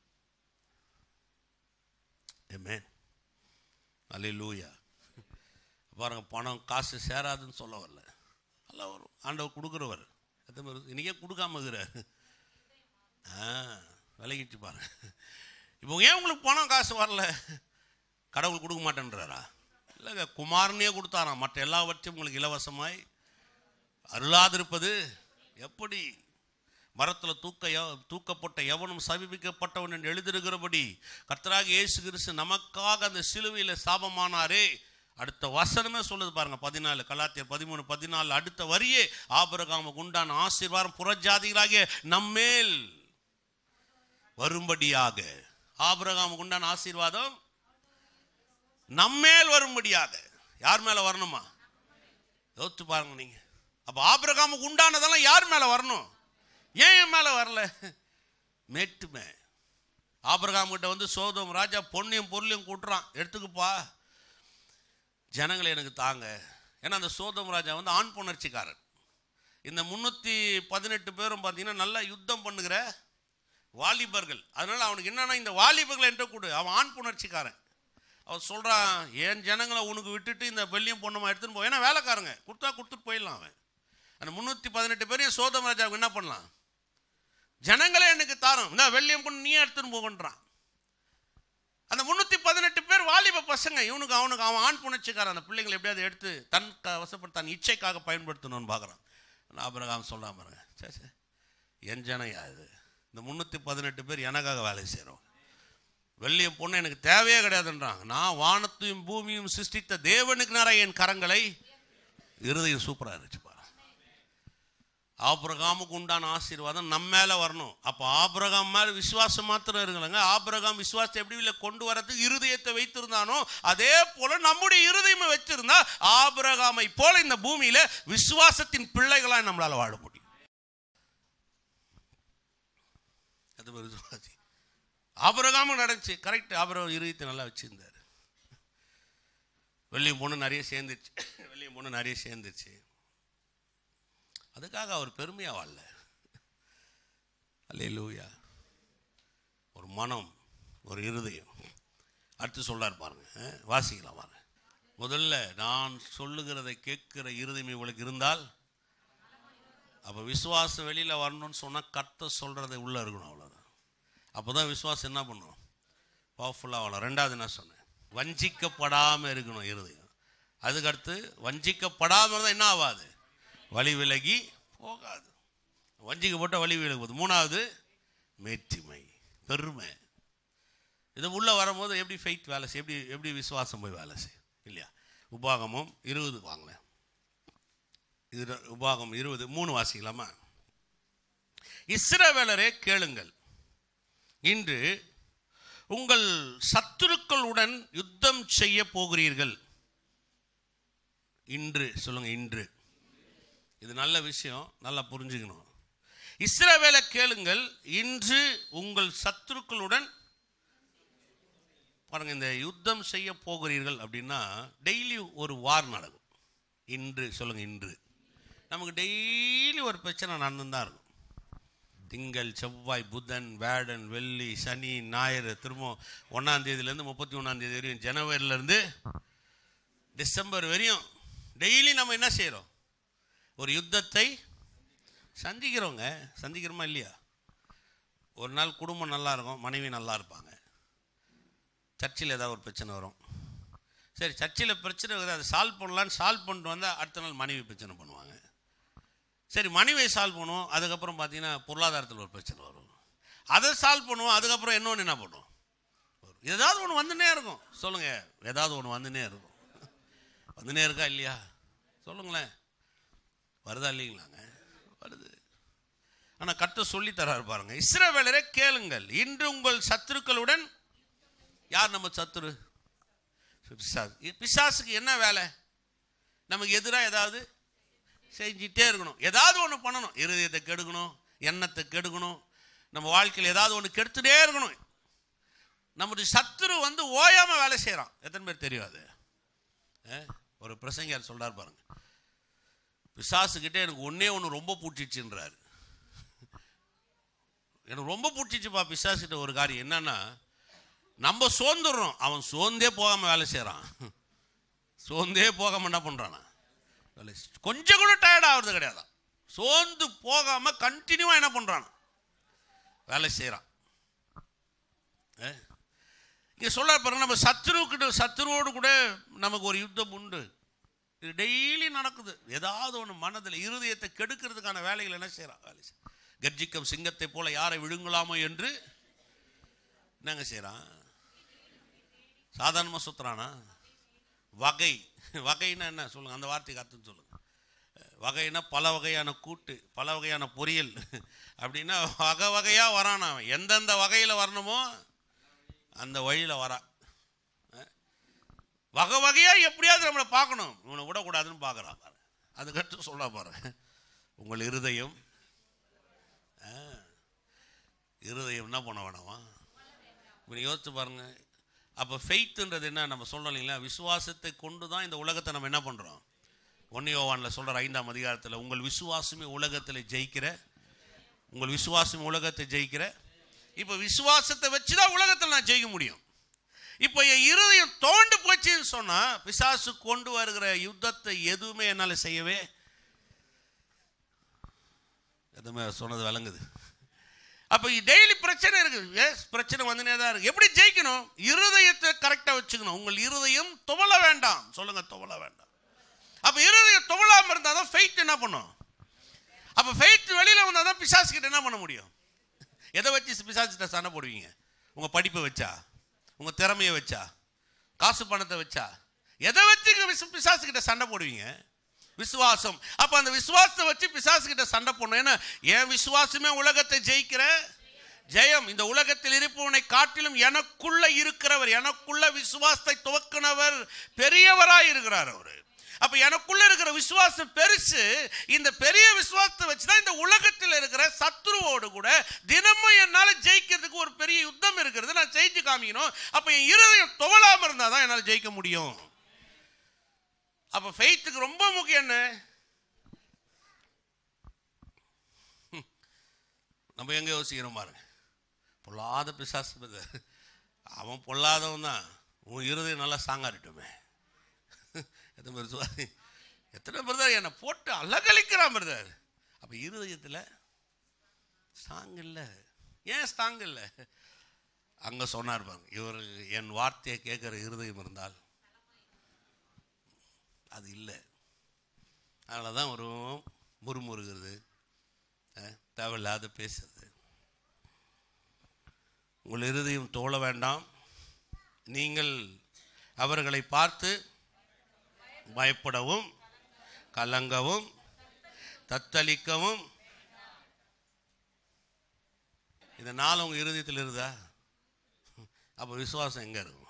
ஏமே அல்லேலூயா பாருங்க பணம் காசு சேராதுன்னு சொல்ல வரல நல்லா வரும் ஆண்டவர் கொடுக்குறவர் எத்தனை பேர் இன்றைக்கே கொடுக்காம இருக்கிறார் ஆ விலகிட்டு பாருங்க இப்போ ஏன் உங்களுக்கு பணம் காசு வரல கடவுள் கொடுக்க மாட்டேன்றாரா இல்லைங்க குமாரனே கொடுத்தாராம் மற்ற எல்லாவற்றையும் உங்களுக்கு இலவசமாய் அருளாதிருப்பது எப்படி மரத்தில் தூக்க எவ- தூக்கப்பட்ட எவனும் சமீபிக்கப்பட்டவன் என்று எழுதிருக்கிறபடி கர்த்தராக இயேசு கிறிஸ்து நமக்காக அந்த சிலுவையில் சாபமானாரே அடுத்த வசனமே சொல்லுது பாருங்க பதினாலு கலாத்தியர் பதிமூணு பதினாலு அடுத்த வரியே ஆபரகாமுக்கு உண்டான ஆசீர்வாதம் புறஜாதிகளாகிய நம்மேல் வரும்படியாக ஆபிரகாமுக்கு உண்டான ஆசீர்வாதம் நம்மேல் வரும்படியாக யார் மேல வரணுமா யோசிச்சு பாருங்க நீங்க அப்ப ஆபிரகாமுக்கு உண்டானதெல்லாம் யார் மேல வரணும் ஏன் என் மேல வரல மேட்டுமே ஆபிரகாம் கிட்ட வந்து சோதம் ராஜா பொண்ணையும் பொருளையும் கூட்டுறான் எடுத்துக்குப்பா ஜனங்களை எனக்கு தாங்க ஏன்னா அந்த சோதம் ராஜா வந்து ஆண் புணர்ச்சிக்காரன் இந்த முன்னூற்றி பதினெட்டு பேரும் பார்த்தீங்கன்னா நல்லா யுத்தம் பண்ணுகிற வாலிபர்கள் அதனால அவனுக்கு என்னன்னா இந்த வாலிபர்கள் என்ற கொடு அவன் ஆண் புணர்ச்சிக்காரன் அவர் சொல்கிறான் என் ஜனங்களை உனக்கு விட்டுட்டு இந்த வெள்ளியும் பொண்ணுமா எடுத்துன்னு போ ஏன்னா வேலைக்காரங்க கொடுத்தா கொடுத்துட்டு போயிடலாம் அவன் அந்த முந்நூற்றி பதினெட்டு பேரையும் சோதம் ராஜாவுக்கு என்ன பண்ணலாம் ஜனங்களே எனக்கு தாரம் இந்த வெள்ளியம் பொண்ணு நீயே எடுத்துன்னு போகன்றான் அந்த முந்நூற்றி பதினெட்டு பேர் வாலிப பசங்க இவனுக்கு அவனுக்கு அவன் ஆண் புணர்ச்சிக்காரன் அந்த பிள்ளைங்களை எப்படியாவது எடுத்து தன் க- வசப்பட்டு தன் இச்சைக்காக பயன்படுத்தணும்னு பார்க்குறான் ஆபிரகாம் சொல்லாம பாருங்க சே சே என் ஜனையா இது இந்த முந்நூற்றி பதினெட்டு பேர் எனக்காக வேலை செய்கிறோம் வெள்ளிய பொண்ணு எனக்கு தேவையே கிடையாதுன்றாங்க நான் வானத்தையும் பூமியும் சிருஷ்டித்த தேவனுக்கு நேரம் என் கரங்களை இருதயம் சூப்பராக இருந்துச்சுப்பா ஆபிரகாமுக்கு உண்டான ஆசீர்வாதம் நம்ம மேலே வரணும் அப்போ ஆபிரகாம் மேலே விசுவாசம் மாத்திரம் இருக்கலங்க ஆபிரகாம் விசுவாசத்தை எப்படி இல்லை கொண்டு வரதுக்கு இருதயத்தை வைத்திருந்தானோ அதே போல நம்முடைய இருதயமை வச்சிருந்தா ஆபிரகாமை போல இந்த பூமியில விசுவாசத்தின் பிள்ளைகளாய் நம்மளால வாழ முடியும் அது ஒரு விசுவாசி ஆபிரகாமும் நடந்துச்சு கரெக்ட் ஆபிரகாம் இருதயத்தை நல்லா வச்சிருந்தாரு வெள்ளியும் பொண்ணு நிறைய சேர்ந்துருச்சு வெள்ளியும் பொண்ணு நிறைய சேர்ந்துருச்சு அதுக்காக அவர் பெருமையா வாழல அல்லேலூயா ஒரு மனம் ஒரு இருதயம் அடுத்து சொல்றார் பாருங்க அஹ், வாசிக்கலாம் பாருங்க முதல்ல நான் சொல்லுகிறதை கேட்கிற இருதயம் இவளுக்கு இருந்தால் அப்போ விசுவாசம் வெளியில வரணும்னு சொன்னா கர்த்த சொல்றதை உள்ள இருக்கணும் அவ்வளவுதான் அப்பதான் விசுவாசம் என்ன பண்ணும் பவர்ஃபுல்லாக வளரும் ரெண்டாவது என்ன சொன்னேன் வஞ்சிக்கப்படாம இருக்கணும் இருதயம் அதுக்கடுத்து வஞ்சிக்கப்படாம இருந்தால் என்ன ஆகாது வழி விலகி போகாது வஞ்சிக்கப்பட்ட வழி விலகி போகுது மூணாவது மேட்டிமை பெருமை இது உள்ள வரும்போது எப்படி ஃபைட் வேலை செய்யும் எப்படி எப்படி விசுவாசம் போய் வேலை செய்யும் இல்லையா உபாகமும் இருபது வாங்களேன் இது உபாகம் இருபது மூணு வாசிக்கலாமா இஸ்ரவேலரே கேளுங்கள் இன்று உங்கள் சத்துருக்களுடன் யுத்தம் செய்ய போகிறீர்கள் இன்று சொல்லுங்க இன்று இது நல்ல விஷயம் நல்லா புரிஞ்சுக்கணும் இஸ்ரவேலை கேளுங்கள் இன்று உங்கள் சத்துருக்களுடன் பாருங்க இந்த யுத்தம் செய்ய போகிறீர்கள் அப்படின்னா டெய்லி ஒரு வார் நடக்கும் இன்று சொல்லுங்க இன்று நமக்கு டெய்லி ஒரு பிரச்சனை நடந்து தான் இருக்கும் திங்கள் செவ்வாய் புதன் வேடன் வெள்ளி சனி ஞாயிறு திரும்ப ஒன்றாம் தேதியிலேருந்து முப்பத்தி ஒன்றாம் தேதி வரையும் ஜனவரியிலேருந்து டிசம்பர் வரையும் டெய்லி நம்ம என்ன செய்கிறோம் ஒரு யுத்தத்தை சந்திக்கிறோங்க சந்திக்கிறோமா இல்லையா ஒரு நாள் குடும்பம் நல்லா இருக்கும் மனைவி நல்லா இருப்பாங்க சர்ச்சில் ஏதாவது ஒரு பிரச்சனை வரும் சரி சர்ச்சில் பிரச்சனை வருது அதை சால்வ் பண்ணலான்னு சால்வ் பண்ணிட்டு வந்தால் அடுத்த நாள் மனைவி பிரச்சனை பண்ணுவாங்க சரி மனைவியை சால்வ் பண்ணுவோம் அதுக்கப்புறம் பார்த்தீங்கன்னா பொருளாதாரத்தில் ஒரு பிரச்சனை வரும் அதை சால்வ் பண்ணுவோம் அதுக்கப்புறம் இன்னொன்று என்ன பண்ணுவோம் வரும். ஏதாவது ஒன்று வந்துனே இருக்கும் சொல்லுங்கள் ஏதாவது ஒன்று வந்துனே இருக்கும் வந்துனே இருக்கா இல்லையா சொல்லுங்களேன் வருதா இல்லைங்களாங்க வருது ஆனால் கட்ட சொல்லி தராரு பாருங்க இஸ்ரவேலரே கேளுங்கள் இன்று உங்கள் சத்துருக்களுடன் யார் நம்ம சத்துரு பிசாசு பிசாசுக்கு என்ன வேலை நமக்கு எதிராக ஏதாவது செஞ்சிட்டே இருக்கணும் ஏதாவது ஒன்று பண்ணணும் இருதயத்தை கெடுக்கணும் எண்ணத்தை கெடுக்கணும் நம்ம வாழ்க்கையில் ஏதாவது ஒன்று கெடுத்துட்டே இருக்கணும் நம்முடைய சத்துரு வந்து ஓயாம வேலை செய்கிறான் எத்தனை பேர் தெரியும் அது அஹ், ஒரு பிரசங்கியார் சொல்றார் பாருங்க பிசாசுக்கிட்ட எனக்கு ஒண்ணே ஒன்று ரொம்ப பூச்சிச்சுன்றாரு எனக்கு ரொம்ப பிடிச்சிச்சுப்பா பிசாசுகிட்ட ஒரு காரியம் என்னன்னா நம்ம சோர்ந்துடுறோம் அவன் சோர்ந்தே போகாம வேலை செய்கிறான் சோர்ந்தே போகாம என்ன பண்றானா வேலை செய்~ கொஞ்சம் கூட டயர்ட் ஆகிறது கிடையாது சோர்ந்து போகாம கண்டினியூவா என்ன பண்றான் வேலை செய்கிறான் இங்கே சொல்ல பாருங்க நம்ம சத்துருக்கிட்ட சத்துருவோடு கூட நமக்கு ஒரு யுத்தம் உண்டு இது டெய்லி நடக்குது ஏதாவது ஒன்று மனதில் இருதயத்தை கெடுக்கிறதுக்கான வேலைகள் என்ன செய்கிறான் வேலை செய்~ கர்ஜிக்கும் சிங்கத்தை போல யாரை விழுங்கலாமோ என்று என்னங்க செய்கிறான் சாதாரணமாக சுத்துறானா வகை வகைன்னா என்ன சொல்லுங்க அந்த வார்த்தைக்கு அர்த்தம் சொல்லுங்க வகைனா பல வகையான கூட்டு பல வகையான பொரியல் அப்படின்னா வகை வகையாக வரான் அவன் எந்தெந்த வகையில் வரணுமோ அந்த வழியில் வரான் அஹ். வகை வகையாக எப்படியாவது நம்மளை பார்க்கணும் இவனை விடக்கூடாதுன்னு பார்க்குறான் பாரு அதுக்கடுத்து சொல்ல பாரு உங்கள் இருதயம் அஹ், இருதயம் என்ன பண்ண வேணாமா இப்படி யோசிச்சு பாருங்க அப்போ ஃபெய்த்துன்றது என்ன நம்ம சொல்றோம் இல்லைங்களா விசுவாசத்தை கொண்டு தான் இந்த உலகத்தை நம்ம என்ன பண்ணுறோம் ஒன்னியோவானில் சொல்கிற ஐந்தாம் அதிகாரத்தில் உங்கள் விசுவாசமே உலகத்தில் ஜெயிக்கிற உங்கள் விசுவாசம் உலகத்தை ஜெயிக்கிற இப்போ விசுவாசத்தை வச்சு தான் உலகத்தில் நான் ஜெயிக்க முடியும் இப்போ என் இருதயம் தோண்டு போச்சுன்னு சொன்னா பிசாசு கொண்டு வருகிற யுத்தத்தை எதுவுமே என்னால் செய்யவே எதுவுமே சொன்னது விளங்குது அப்போ டெய்லி பிரச்சனை இருக்குது எஸ் பிரச்சனை வந்துனே தான் இருக்கு எப்படி ஜெயிக்கணும் இருதயத்தை கரெக்டாக வச்சுக்கணும் உங்கள் இருதயம் துவள வேண்டாம் சொல்லுங்க துவள வேண்டாம் அப்போ இருதயம் துவளாமல் இருந்தால் தான் ஃபெய்த் என்ன பண்ணும் அப்போ ஃபெய்த் வெளியில் வந்தால் தான் பிசாசு கிட்ட என்ன பண்ண முடியும் எதை வச்சு பிசாசுகிட்ட சண்டை போடுவீங்க உங்கள் படிப்பை வச்சா உங்கள் திறமையை வச்சா காசு பணத்தை வச்சா எதை வச்சு விசு- பிசாசு கிட்ட சண்டை போடுவீங்க விசுவாசம் அப்ப அந்த விசுவாசத்தை வச்சு பிசாசு கிட்ட சண்டை போடணும் ஏன்னா என் விசுவாசமே உலகத்தை ஜெயிக்கிற ஜெயம் இந்த உலகத்தில் இருப்பவனை காட்டிலும் எனக்குள்ள இருக்கிறவர் எனக்குள்ள விசுவாசத்தை துவக்கினவர் பெரியவராய் இருக்கிறார் அவரு அப்ப எனக்குள்ள இருக்கிற விசுவாசம் பெருசு இந்த பெரிய விசுவாசத்தை வச்சுதான் இந்த உலகத்தில் இருக்கிற சத்ருவோடு கூட தினமும் என்னால ஜெயிக்கிறதுக்கு ஒரு பெரிய யுத்தம் இருக்கிறது நான் ஜெயிச்சு காமிக்கணும் அப்ப என் இருதயம் துவளாம இருந்தாதான் என்னால் ஜெயிக்க முடியும் அப்ப ஃபெய்த்துக்கு ரொம்ப முக்கியம் என்ன ஹம். நம்ம எங்க யோசிக்கிறோம் பாருங்க பொல்லாத பிசாசு brother. அவன் பொல்லாதவன் தான் உன் இருதயம் நல்லா சாங்காரிட்டுமே எத்தனை பேர் சொல்லுவாங்க எத்தனை பிரதர் என்னை போட்டு அலகழிக்கிறான் பிரதர் அப்ப இருதயத்தில் ஸ்ட்ராங் இல்லை ஏன் ஸ்ட்ராங் இல்லை அங்க சொன்னார் பாருங்க இவர் என் வார்த்தையை கேட்குற இருதயம் இருந்தால் அது இல்லை அதனால தான் ஒரு முறுமுறுகிறது அஹ், தேவையில்லாத பேசுறது உங்கள் இருதயம் தோழ வேண்டாம் நீங்கள் அவர்களை பார்த்து பயப்படவும் கலங்கவும் தத்தளிக்கவும் இந்த நாள் உங்கள் இருதயத்தில் இருக்குதா அப்போ விசுவாசம் எங்கே இருக்கும்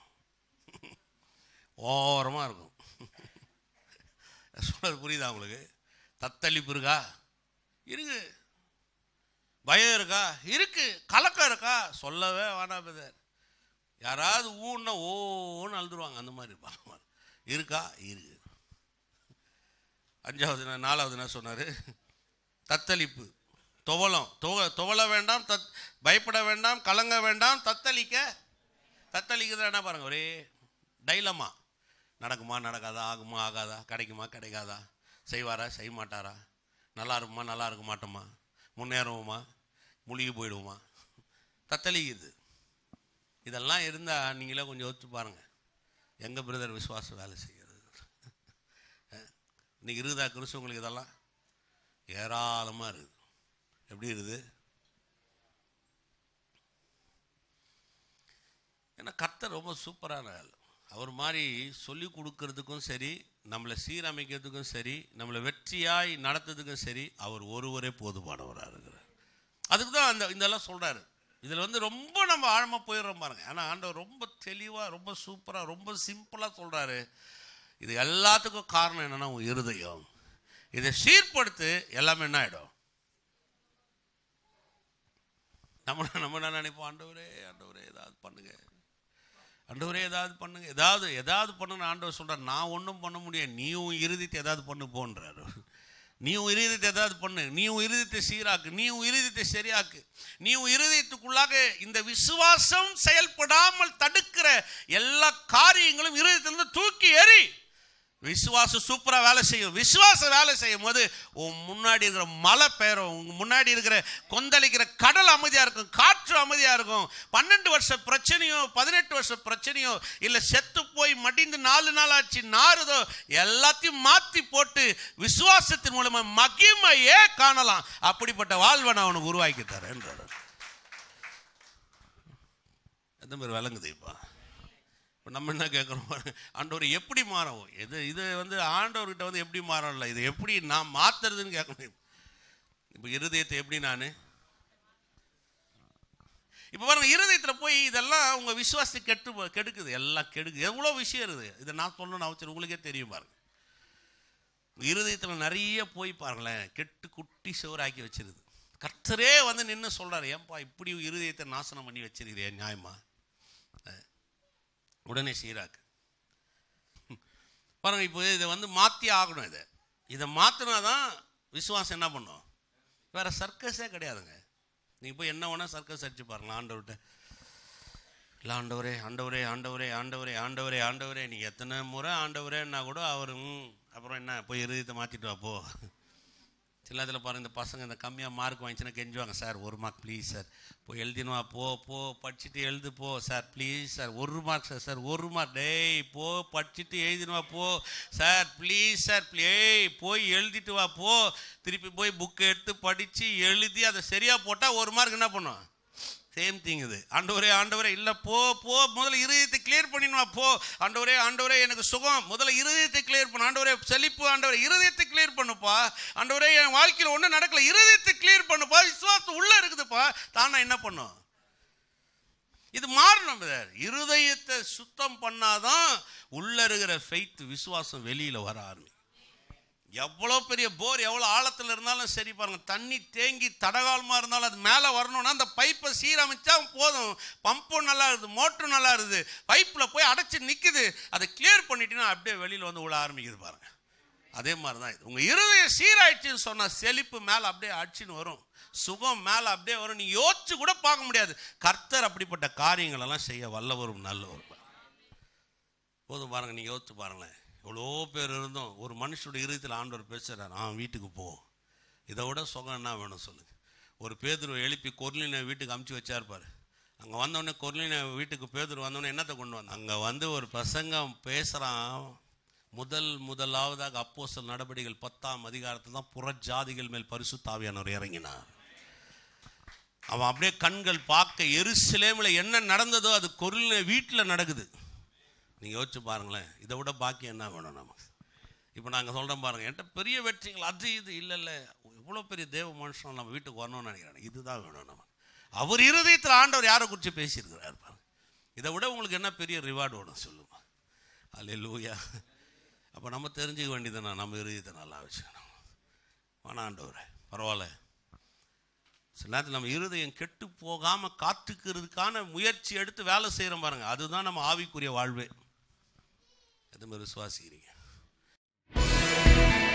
ஓரமாக இருக்கும் சொல்றது புரியுதா உங்களுக்கு தத்தளிப்பு இருக்கா இருக்கு பயம் இருக்கா இருக்கு கலக்கம் இருக்கா சொல்லவே வேணாம் பிரதர் யாராவது ஊன்னா ஓன்னு அழுதுருவாங்க அந்த மாதிரி இருப்பாங்க இருக்கா இருக்கு அஞ்சாவது நாள் நாலாவது என்ன சொன்னார் தத்தளிப்பு துவலம் துவ துவள வேண்டாம் தத் பயப்பட வேண்டாம் கலங்க வேண்டாம் தத்தளிக்க தத்தளிக்கிறது என்ன பாருங்க ஒரே டைலமா நடக்குமா நடக்காதா ஆகுமா ஆகாதா கிடைக்குமா கிடைக்காதா செய்வாரா செய்ய மாட்டாரா நல்லா இருக்குமா நல்லா இருக்க மாட்டோமா முன்னேறுவோமா முழுகி போயிடுவோமா தத்தளிக்குது இதெல்லாம் இருந்தால் நீங்களே கொஞ்சம் யோசிச்சு பாருங்கள் எங்கள் பிரதர் விசுவாசம் வேலை செய்கிறது அஹ், இன்னைக்கு இருக்குதா கிறிஸ்தவங்களுக்கு இதெல்லாம் ஏராளமாக இருக்குது எப்படி இருக்குது ஏன்னா கர்த்தர் ரொம்ப சூப்பரான ஆள் அவர் மாதிரி சொல்லி கொடுக்கறதுக்கும் சரி நம்மளை சீரமைக்கிறதுக்கும் சரி நம்மளை வெற்றியாய் நடத்துறதுக்கும் சரி அவர் ஒருவரே போதுமானவராக இருக்கிறார் அதுக்கு தான் அந்த இதெல்லாம் சொல்கிறாரு இதில் வந்து ரொம்ப நம்ம ஆழமாக போயிடுறோம் பாருங்க ஆனால் ஆண்டவர் ரொம்ப தெளிவாக ரொம்ப சூப்பராக ரொம்ப சிம்பிளாக சொல்கிறாரு இது எல்லாத்துக்கும் காரணம் என்னன்னா உன் இருதயம் இதை சீர்படுத்து எல்லாமே என்ன ஆகிடும் நம்ம நம்ம என்ன நினைப்போம் ஆண்டவரே ஆண்டவரே ஏதாவது பண்ணுங்க ஆண்டவரே ஏதாவது பண்ணுங்க ஏதாவது ஏதாவது பண்ணுங்க ஆண்டவர் சொல்றார் நான் ஒன்றும் பண்ண முடியாது நீ உன் இறுதித்தை ஏதாவது பண்ணு போன்றாரு நீ உன் இருதயத்தை ஏதாவது பண்ணு நீ உன் இருதயத்தை சீராக்கு நீ உன் இருதயத்தை சரியாக்கு நீ உன் இருதயத்துக்குள்ளாக இந்த விசுவாசம் செயல்படாமல் தடுக்கிற எல்லா காரியங்களும் இருதயத்திலிருந்து தூக்கி எறி விசுவாசம் சூப்பராக வேலை செய்யும் விசுவாசம் வேலை செய்யும் போது உன் முன்னாடி இருக்கிற மலை பெயரும் உங்க முன்னாடி இருக்கிற கொந்தளிக்கிற கடல் அமைதியாக இருக்கும் காற்று அமைதியாக இருக்கும் பன்னெண்டு வருஷ பிரச்சனையோ பதினெட்டு வருஷ பிரச்சனையோ இல்லை செத்து போய் மடிந்து நாலு நாள் ஆச்சு நாறுதோ எல்லாத்தையும் மாற்றி போட்டு விசுவாசத்தின் மூலமாக மகிமையே காணலாம் அப்படிப்பட்ட வாழ்வை நான் அவனுக்கு உருவாக்கி தரேன்றார் எந்த மாதிரி விளங்குது இப்போ இப்போ நம்ம என்ன கேட்குறோம் ஆண்டவர் எப்படி மாறும் இது இது வந்து ஆண்டவர்கிட்ட வந்து எப்படி மாறல இது எப்படி நான் மாத்துறதுன்னு கேட்கணும் இப்போ இருதயத்தை எப்படி நான் இப்போ பாருங்க இருதயத்தில் போய் இதெல்லாம் உங்கள் விசுவாசத்தை கெட்டு போ- கெடுக்குது எல்லாம் கெடுக்குது எவ்வளோ விஷயம் இருக்குது இதை நான் சொல்லணும்னு அவசியம் உங்களுக்கே தெரியும் பாருங்க இருதயத்தில் நிறைய போய் பாருங்களேன் கெட்டு குட்டி சுவராக்கி வச்சிருது கர்த்தரே வந்து நின்று சொல்றாரு ஏன்பா இப்படி இருதயத்தை நாசனம் பண்ணி வச்சிருக்கிறேன் நியாயமா அஹ். உடனே சீராக்கு பாருங்க இப்போ இதை வந்து மாற்றி ஆகணும் இதை இதை மாற்றினா தான் விசுவாசம் என்ன பண்ணும் வேற சர்க்கஸே கிடையாதுங்க நீங்கள் போய் என்ன வேணால் சர்க்கஸ் அடிச்சு பாருங்களா ஆண்டவர்கிட்ட இல்லை ஆண்டவரே ஆண்டவரே ஆண்டவரே ஆண்டவரே ஆண்டவரே ஆண்டவரே நீ எத்தனை முறை ஆண்டவரேன்னா கூட அவர் ம், அப்புறம் என்ன போய் இருதயத்தை மாற்றிட்டு வா போ சில இதில் பாருங்க இந்த பசங்க இந்த கம்மியாக மார்க் வாங்கிச்சுன்னா கெஞ்சுவாங்க சார் ஒரு மார்க் ப்ளீஸ் சார் போய் எழுதினுவா போ போ படிச்சுட்டு எழுது போ சார் ப்ளீஸ் சார் ஒரு மார்க் சார் சார் ஒரு மார்க் டேய் போ படிச்சுட்டு எழுதினுவா போ சார் ப்ளீஸ் சார் ஏய் போய் எழுதிட்டு வா போ திருப்பி போய் புக் எடுத்து படித்து எழுதி அதை சரியாக போட்டால் ஒரு மார்க் என்ன பண்ணும் சேம் திங் இது ஆண்டவரே ஆண்டவரே இல்லை போ போ முதல்ல இருதயத்தை கிளியர் பண்ணிடுவா போ ஆண்டவரே ஆண்டவரே எனக்கு சுகம் முதல்ல இருதயத்தை கிளியர் பண்ணு ஆண்டவரே செழிப்பு ஆண்டவரே இருதயத்தை கிளியர் பண்ணுப்பா ஆண்டவரே என் வாழ்க்கையில் ஒன்றும் நடக்கல இருதயத்தை கிளியர் பண்ணுப்பா விசுவாசம் உள்ள இருக்குதுப்பா தானா என்ன பண்ணும் இது மாறணும் brother. இருதயத்தை சுத்தம் பண்ணாதான் உள்ள இருக்கிற ஃபெய்த் விசுவாசம் வெளியில வர ஆரம்பி எவ்வளோ பெரிய போர் எவ்வளோ ஆழத்தில் இருந்தாலும் சரி பாருங்க தண்ணி தேங்கி தடகாலமாக இருந்தாலும் அது மேலே வரணும்னா அந்த பைப்பை சீரமைச்சா போதும் பம்பும் நல்லா இருக்குது மோட்டரும் நல்லா இருக்குது பைப்பில் போய் அடைச்சி நிற்குது அதை கிளியர் பண்ணிட்டீங்கன்னா அப்படியே வெளியில் வந்து விழ ஆரம்பிக்குது பாருங்க அதே மாதிரி தான் இது உங்கள் இருதயம் சீராயிடுச்சுன்னு சொன்னால் செழிப்பு மேலே அப்படியே அடிச்சுன்னு வரும் சுகம் மேலே அப்படியே வரும் நீ யோசிச்சு கூட பார்க்க முடியாது கர்த்தர் அப்படிப்பட்ட காரியங்களெல்லாம் செய்ய வல்லவரும் நல்லவரும் போதும் பாருங்க நீங்கள் யோசிச்சு பாருங்களேன் எவ்வளோ பேர் இருந்தோம் ஒரு மனுஷனுடைய இருதயத்தில் ஆண்டவர் பேசுகிறார் ஆ வீட்டுக்கு போ இதை விட சுகம் என்ன வேணும் சொல்லுங்க ஒரு பேதுருவை எழுப்பி கொர்லினை வீட்டுக்கு அமுச்சு வச்சார் பாரு அங்கே வந்தோடனே கொர்லினை வீட்டுக்கு பேதுரு வந்தோடனே என்னத்தை கொண்டு வந்தான் அங்கே வந்து ஒரு பிரசங்கம் பேசுகிறான் முதல் முதலாவதாக அப்போஸ்தலர் நடபடிகள் பத்தாம் அதிகாரத்தில் தான் புறஜாதிகள் மேல் பரிசுத்தாவியானவர் இறங்கினார் அவன் அப்படியே கண்கள் பார்க்க எருசலேமில் என்ன நடந்ததோ அது கொர்லினை வீட்டில் நடக்குது நீங்கள் யோசிச்சு பாருங்களேன் இதை விட பாக்கியம் என்ன வேணும் நமக்கு இப்போ நாங்கள் சொல்கிறோம் பாருங்கள் என்கிட்ட பெரிய வெற்றிகள் அது இது இல்லை இல்லை இவ்வளோ பெரிய தேவ மனுஷன் நம்ம வீட்டுக்கு வரணும்னு நினைக்கிறேன் இதுதான் வேணும் நம்ம அவர் இருதயத்தில் ஆண்டவர் யாரை குறித்து பேசியிருக்கிறார் பாருங்க இதை விட உங்களுக்கு என்ன பெரிய ரிவார்டு வேணும் சொல்லுமா அல்ல லூயா அப்போ நம்ம தெரிஞ்சுக்க வேண்டியதுனா நம்ம இருதயத்தை நல்லா வச்சுக்கணும் வேணாம் ஆண்டவரே பரவாயில்ல சில நேரத்தில் நம்ம இருதயம் கெட்டு போகாமல் காத்துக்கிறதுக்கான முயற்சி எடுத்து வேலை செய்கிறோம் பாருங்க அதுதான் நம்ம ஆவிக்குரிய வாழ்வே எது மாதிரி விசுவாசிக்கிறீங்க